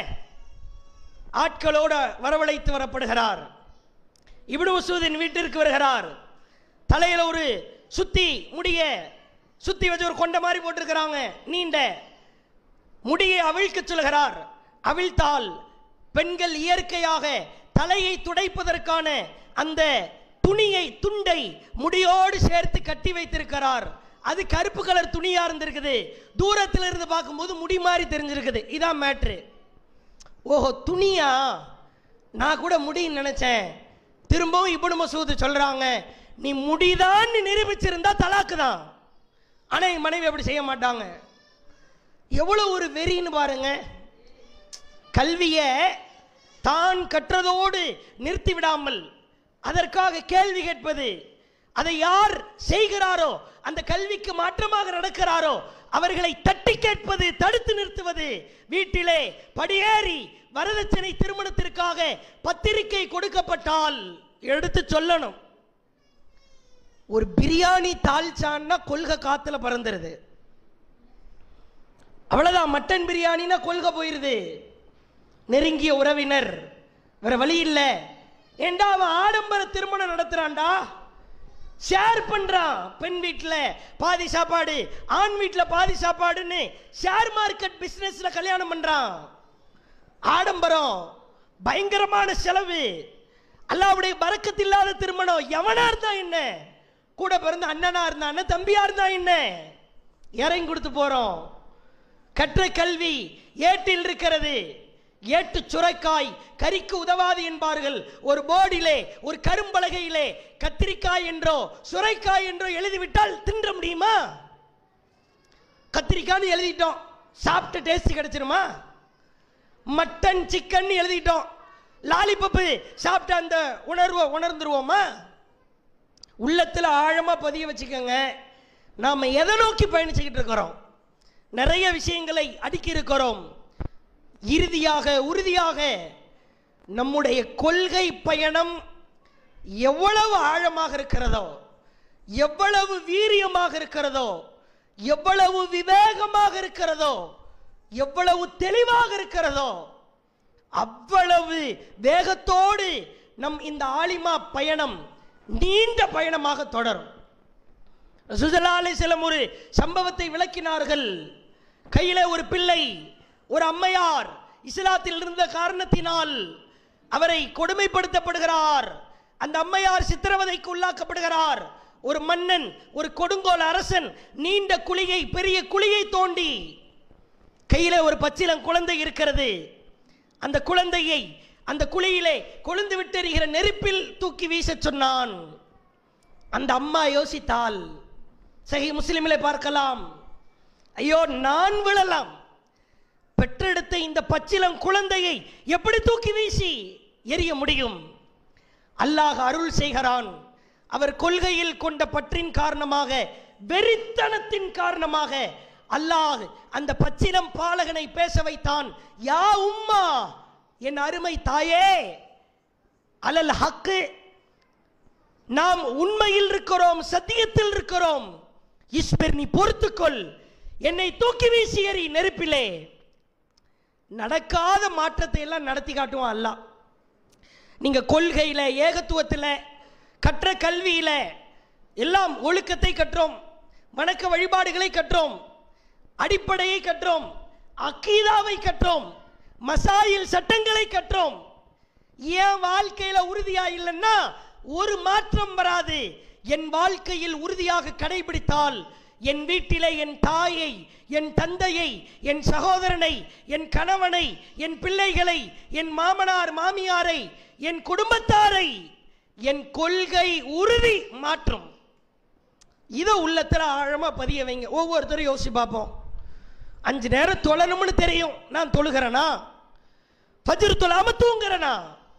ஆட்களோட வரவழைத்து வரப்படுகிறார் இப்னு மசூதின் வீட்டிற்கு வருகிறார் தலையில ஒரு சுத்தி முடிய சுத்தி வச்சு ஒரு கொண்ட மாதிரி போட்டிருக்கிறாங்க நீண்ட முடியை அவிழ்க்க சொல்கிறார் அவிழ்த்தால் பெண்கள் இயற்கையாக தலையை துடைப்பதற்கான அந்த துணியை துண்டை முடியோடு சேர்த்து கட்டி வைத்திருக்கிறார் அது கருப்பு கலர் துணியா இருந்திருக்குது தூரத்தில் இருந்து பார்க்கும்போது முடி மாதிரி தெரிஞ்சிருக்குது இதான் மேட்ரு ஓஹோ துணியா நான் கூட முடின்னு நினைச்சேன் திரும்பவும் இப்னு மசூது சொல்றாங்க நீ முடிதான் நிரூபிச்சிருந்தா தலாக்கு தான் ஆனா என் மனைவி அப்படி செய்ய மாட்டாங்க எவ்வளவு ஒரு வெறின்னு பாருங்க கல்வியை தான் கற்றதோடு நிறுத்தி விடாமல் அதற்காக கேள்வி கேட்பது அதை யார் செய்கிறாரோ அந்த கல்விக்கு மாற்றமாக நடக்கிறாரோ அவர்களை தட்டி கேட்பது தடுத்து நிறுத்துவது வீட்டிலே படியேறி வரதட்சணை திருமணத்திற்காக பத்திரிகை கொடுக்கப்பட்டால் எடுத்து சொல்லணும் ஒரு பிரியாணி தால்ச்சான்னா கொள்கை காத்துல பறந்துருது அவ்வளவுதான் மட்டன் பிரியாணினா கொள்கை போயிருது நெருங்கிய உறவினர் வேற வழி இல்ல ஏண்டா அவன் ஆடம்பர திருமணம் நடத்துறான்டா ஷேர் பண்றான் பெண் வீட்டில் பாதி சாப்பாடு ஆண் வீட்டில் பாதி சாப்பாடுன்னு ஷேர் மார்க்கெட் பிசினஸ்ல கல்யாணம் பண்றான் ஆடம்பரம் பயங்கரமான செலவு அல்லாவுடைய பறக்கத்து இல்லாத திருமணம் எவனா இருந்தா என்ன கூட பிறந்த அண்ணனா இருந்தா என்ன தம்பியா இருந்தா என்ன இறங்கி கொடுத்து போறோம் கற்ற கல்வி ஏட்டில் இருக்கிறது ஏட்டு சுரைக்காய் கறிக்கு உதவாது என்பார்கள் ஒரு போர்டிலே ஒரு கரும்பலகையிலே கத்திரிக்காய் என்றோ சுரைக்காய் என்றோ எழுதிவிட்டால் தின்ற முடியுமா கத்திரிக்காய்னு எழுதிட்டோம் சாப்பிட்ட டேஸ்ட் கிடைச்சிருமா மட்டன் சிக்கன் எழுதிட்டோம் லாலிபப்பு சாப்பிட்ட அந்த உணர்வை உணர்ந்துருவோமா உள்ளத்தில் ஆழமா பதிய வச்சுக்கோங்க நாம எதை நோக்கி பயணிச்சுக்கிட்டு இருக்கிறோம் நிறைய விஷயங்களை அடுக்கி இருக்கிறோம் இறுதியாக உறுதியாக நம்முடைய கொள்கை பயணம் எவ்வளவு ஆழமாக இருக்கிறதோ எவ்வளவு வீரியமாக இருக்கிறதோ எவ்வளவு விவேகமாக இருக்கிறதோ எவ்வளவு தெளிவாக இருக்கிறதோ அவ்வளவு வேகத்தோடு நம் இந்த ஆலிமா பயணம் நீண்ட பயணமாக தொடரும் சுசலா அலிசலம் ஒரு சம்பவத்தை விளக்கினார்கள் கையில ஒரு பிள்ளை ஒரு அம்மையார் இஸ்லாத்தில் இருந்த காரணத்தினால் அவரை கொடுமைப்படுத்தப்படுகிறார் அந்த அம்மையார் சித்திரவதைக்கு உள்ளாக்கப்படுகிறார் ஒரு மன்னன் ஒரு கொடுங்கோல் அரசன் நீண்ட குழியை பெரிய குழியை தோண்டி கையில ஒரு பச்சிலம் குழந்தை இருக்கிறது அந்த குழந்தையை அந்த குழியிலே கொழுந்து விட்டெறிகிற நெருப்பில் தூக்கி வீசச் சொன்னான் அந்த அம்மா யோசித்தால் சஹி முஸ்லிமிலே பார்க்கலாம் ஐயோ நான் விழலாம் பெற்றெடுத்த இந்த பச்சிலம் குழந்தையை எப்படி தூக்கி வீசி எரிய முடியும் அல்லாஹ் அருள் செய்கிறான் அவர் கொள்கையில் கொண்ட பற்றின் காரணமாக வெறித்தனத்தின் காரணமாக அல்லாஹ் அந்த பச்சிலம் பாலகனை பேச வைத்தான் யா உம்மா என் அருமை தாயே அலல் ஹக்கு நாம் உண்மையில் இருக்கிறோம் சத்தியத்தில் இருக்கிறோம் இஸ்பர் நீ பொறுத்துக்கொள் என்னை தூக்கி வீசி எறி நெருப்பிலே நடக்காத மாற்றத்தை எல்லாம் நடத்தி காட்டுவான் அல்லாஹ் நீங்க கொள்கையில ஏகத்துவத்தில் கற்ற கல்வியில எல்லாம் ஒழுக்கத்தை கற்றோம் வணக்க வழிபாடுகளை கற்றோம் அடிப்படையை கற்றோம் அக்கீதாவை கற்றோம் மசாயில் சட்டங்களை கற்றோம் ஏன் வாழ்க்கையில உறுதியா இல்லைன்னா ஒரு மாற்றம் வராது என் வாழ்க்கையில் உறுதியாக கடைபிடித்தால் என் வீட்டிலே என் தாயை என் தந்தையை என் சகோதரனை என் கணவனை என் பிள்ளைகளை என் மாமனார் மாமியாரை என் குடும்பத்தாரை என் கொள்கை உறுதி மாற்றும் இதை உள்ளத்துல ஆழமா பதிய வைங்க ஒவ்வொருத்தரும் யோசிச்சு பார்ப்போம் அஞ்சு நேரம் தொழணும்னு தெரியும் நான் தொழுகிறேனா ஃபஜ்ர் தொழாம தூங்குறேனா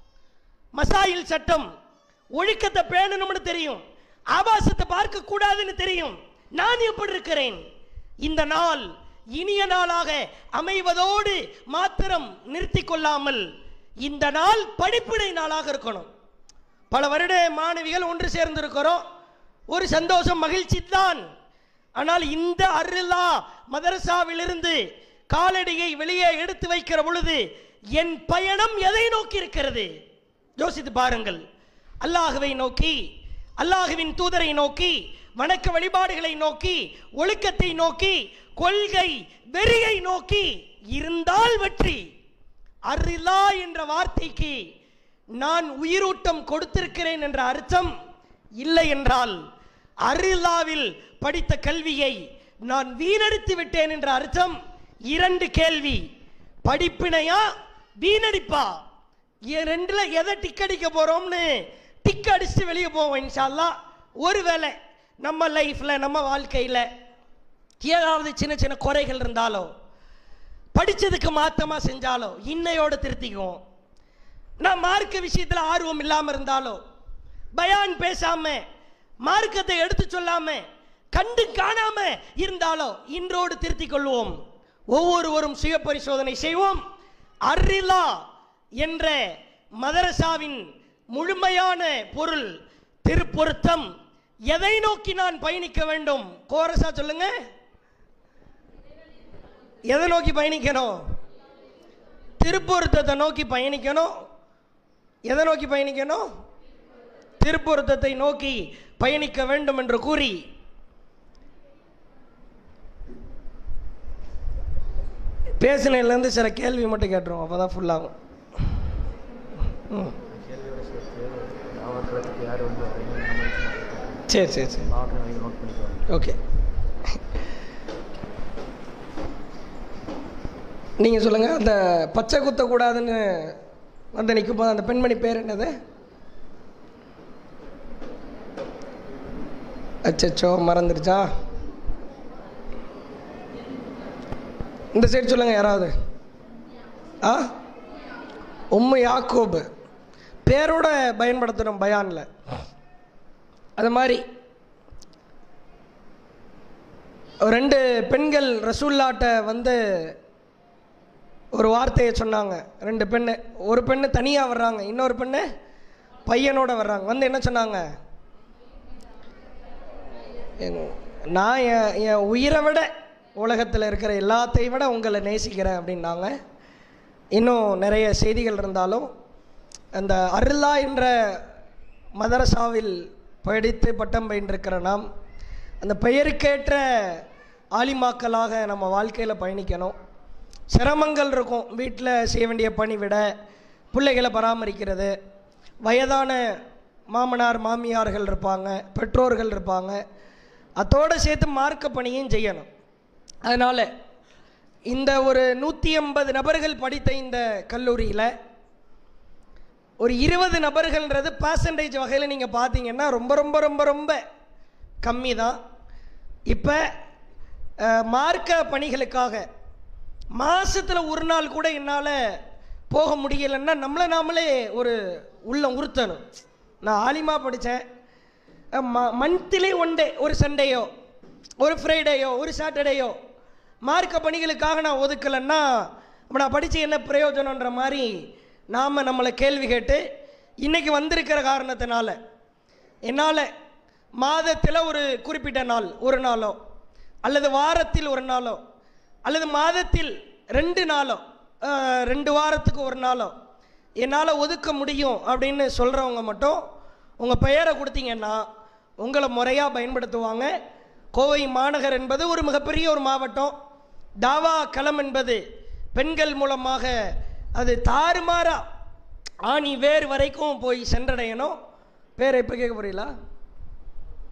மசாயில் சட்டம் ஒழுக்கத்தை பேணணும்னு தெரியும் ஆபாசத்தை பார்க்க கூடாதுன்னு தெரியும் நான் எப்படி இருக்கிறேன் இந்த நாள் இனிய நாளாக அமைவதோடு மாத்திரம் நிறுத்தி கொள்ளாமல் இந்த நாள் படிப்பினை நாளாக இருக்கணும் பல வருட மாணவிகள் ஒன்று சேர்ந்திருக்கிறோம் ஒரு சந்தோஷம் மகிழ்ச்சி தான் ஆனால் இந்த அருளா மதரசாவிலிருந்து காலடியை வெளியே எடுத்து வைக்கிற பொழுது என் பயணம் எதை நோக்கி இருக்கிறது யோசித்து பாருங்கள் அல்லாஹுவை நோக்கி அல்லாஹுவின் தூதரை நோக்கி வணக்க வழிபாடுகளை நோக்கி ஒழுக்கத்தை நோக்கி கொள்கை வெறியை நோக்கி இருந்தால் வெற்றி அரிலா என்ற வார்த்தைக்கு நான் உயிரூட்டம் கொடுத்திருக்கிறேன் என்ற அர்த்தம் இல்லை என்றால் அரிலாவில் படித்த கல்வியை நான் வீணடித்து விட்டேன் என்ற அர்த்தம் இரண்டு கேள்வி படிப்பினையா வீணடிப்பா இ- ரெண்டுல எதை டிக் அடிக்க போறோம்னு டிக் அடிச்சுட்டு வெளியே போவோம் இன்ஷா அல்லாஹ் ஒருவேளை நம்ம லைஃப்ல நம்ம வாழ்க்கையில ஏதாவது சின்ன சின்ன குறைகள் இருந்தாலோ படிச்சதுக்கு மாத்தமா செஞ்சாலோ இன்னையோட திருத்திக்குவோம் நான் மார்க்க விஷயத்துல ஆர்வம் இல்லாம இருந்தாலோ பயான் பேசாம மார்க்கத்தை எடுத்து சொல்லாம கண்டு காணாம இருந்தாலோ இன்றோடு திருத்திக் கொள்வோம் ஒவ்வொருவரும் சுய பரிசோதனை செய்வோம் அர்ரிலா என்ற மதரசாவின் முழுமையான பொருள் திருப்பொருத்தம் எதை நோக்கி நான் பயணிக்க வேண்டும் கோரசா சொல்லுங்க எதை நோக்கி பயணிக்கணும் திருப்பொருத்தத்தை நோக்கி பயணிக்கணும் எதை நோக்கி பயணிக்கணும் திருப்பொருத்தத்தை நோக்கி பயணிக்க வேண்டும் என்று கூறி பேசினதுலேருந்து சில கேள்வி மட்டும் கேட்டுருவோம் அப்போ தான் ஃபுல்லாகும் ம் கேள்வியோட சேர்த்து மாவட்டத்துக்கு யார் வந்து வரீங்க நம்ம சரி சரி சரி மாவட்டம் நீங்கள் நோட் பண்ணிக்கோங்க ஓகே நீங்கள் சொல்லுங்கள் அந்த பச்சை குத்தக்கூடாதுன்னு வந்து நிற்கும் போது அந்த பெண்மணி பேர் என்னது அச்சச்சோ மறந்துடுச்சா இந்த சைடு சொல்லுங்க யாராவது ஆ உம்மு யாக்கோபு பேரோட பயன்படுத்தணும் பயானில் அது மாதிரி ரெண்டு பெண்கள் ரசூல்லாட்ட வந்து ஒரு வார்த்தையை சொன்னாங்க ரெண்டு பெண்ணு ஒரு பெண்ணு தனியாக வர்றாங்க இன்னொரு பெண்ணு பையனோட வர்றாங்க வந்து என்ன சொன்னாங்க என்- நான் என் என் உயிரை விட உலகத்தில் இருக்கிற எல்லாத்தையும் விட உங்களை நேசிக்கிறேன் அப்படின்னாங்க இன்னும் நிறைய செய்திகள் இருந்தாலும் அந்த அருளா என்ற மதரசாவில் படித்து பட்டம் பயின்றிருக்கிற நாம் அந்த பெயருக்கேற்ற ஆலிமாக்களாக நம்ம வாழ்க்கையில் பயணிக்கணும் சிரமங்கள் இருக்கும் வீட்டில் செய்ய வேண்டிய பணி விட பிள்ளைகளை பராமரிக்கிறது வயதான மாமனார் மாமியார்கள் இருப்பாங்க பெற்றோர்கள் இருப்பாங்க அத்தோடு சேர்த்து மார்க்க பணியும் செய்யணும் அதனால் இந்த ஒரு நூற்றி ஐம்பது நபர்கள் படித்த இந்த கல்லூரியில் ஒரு இருபது நபர்கள்ன்றது பர்சன்டேஜ் வகையில் நீங்கள் பார்த்தீங்கன்னா ரொம்ப ரொம்ப ரொம்ப ரொம்ப கம்மி தான் இப்போ மார்க்க பணிகளுக்காக மாசத்தில் ஒரு நாள் கூட என்னால் போக முடியலைன்னா நம்மளை நாமளே ஒரு உள்ளம் உறுத்தணும் நான் ஆலிமா படித்தேன் மந்த்லி ஒன் டே ஒரு சண்டேயோ ஒரு ஃப்ரைடேயோ ஒரு சாட்டர்டேயோ மார்க்க பணிகளுக்காக நான் ஒதுக்கலைன்னா அப்ப நான் படித்து என்ன பிரயோஜனன்ற மாதிரி நாம் நம்மளை கேள்வி கேட்டு இன்றைக்கி வந்திருக்கிற காரணத்தினால என்னால் மாதத்தில் ஒரு குறிப்பிட்ட நாள் ஒரு நாளோ அல்லது வாரத்தில் ஒரு நாளோ அல்லது மாதத்தில் ரெண்டு நாளோ அஹ், ரெண்டு வாரத்துக்கு ஒரு நாளோ என்னால் ஒதுக்க முடியும் அப்படின்னு சொல்கிறவங்க மட்டும் உங்கள் பெயரை கொடுத்தீங்கன்னா உங்களை முறையாக பயன்படுத்துவாங்க கோவை மாநகர் என்பது ஒரு மிகப்பெரிய ஒரு மாவட்டம் தாவா களம் என்பது பெண்கள் மூலமாக அது தாறுமாறா ஆணி வேர் வரைக்கும் போய் சென்றடையணும் பேரை இப்போ கேட்க புரியல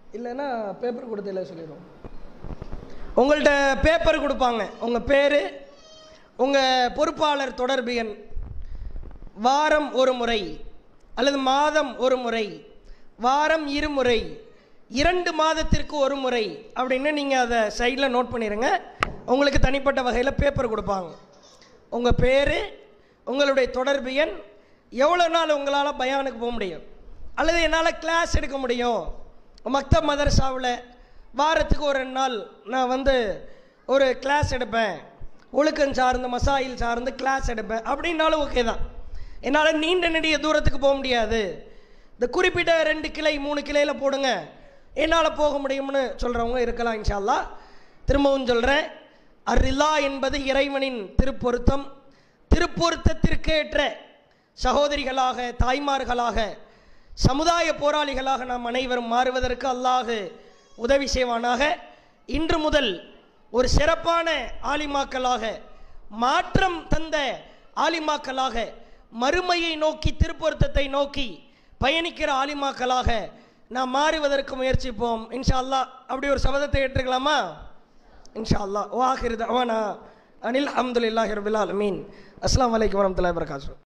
இல்லைன்னா பேப்பர் கொடுத்துல சொல்லிடுவோம் உங்கள்கிட்ட பேப்பர் கொடுப்பாங்க உங்கள் பேர் உங்கள் பொறுப்பாளர் தொடர்பு எண் வாரம் ஒரு முறை அல்லது மாதம் ஒரு முறை வாரம் இருமுறை இரண்டு மாதத்திற்கு ஒரு முறை அப்படின்னு நீங்கள் அதை சைடில் நோட் பண்ணிடுங்க உங்களுக்கு தனிப்பட்ட வகையில் பேப்பர் கொடுப்பாங்க உங்கள் பேர் உங்களுடைய தொடர்பு எண் எவ்வளோ நாள் உங்களால் பயானுக்கு போக முடியும் அல்லது என்னால் கிளாஸ் எடுக்க முடியும் மக்தப் மதரசாவில் வாரத்துக்கு ஒரு ரெண்டு நாள் நான் வந்து ஒரு கிளாஸ் எடுப்பேன் ஒழுக்கம் சார்ந்து மசாயில் சார்ந்து கிளாஸ் எடுப்பேன் அப்படின்னாலும் ஓகே தான் என்னால் நீண்ட நெடிய தூரத்துக்கு போக முடியாது இந்த குறிப்பிட்ட ரெண்டு கிளை மூணு கிளையில் போடுங்க என்னால் போக முடியும்னு சொல்கிறவங்க இருக்கலாம் இன்ஷா அல்லாஹ் திரும்பவும் சொல்கிறேன் அரிலா என்பது இறைவனின் திருப்பொருத்தம் திருப்பொருத்தத்திற்கேற்ற சகோதரிகளாக தாய்மார்களாக சமுதாய போராளிகளாக நாம் அனைவரும் மாறுவதற்கு அல்லாஹ் உதவி செய்வானாக இன்று முதல் ஒரு சிறப்பான ஆலிமாக்களாக மாற்றம் தந்த ஆலிமாக்களாக மறுமையை நோக்கி திருப்பொருத்தத்தை நோக்கி பயணிக்கிற ஆலிமாக்களாக நாம் மாறுவதற்கு முயற்சிப்போம் இன்ஷா அல்லாஹ் அப்படி ஒரு சபதத்தை ஏற்றுக்கலாமா இன்ஷா அல்லாஹ் வாஹிர் தவானா அனில் அஹமதுல்லாஹி ரபில் ஆலமீன் அஸ்ஸலாமு அலைக்கும் வரமத்துல்லாஹி வபரகாத்துஹு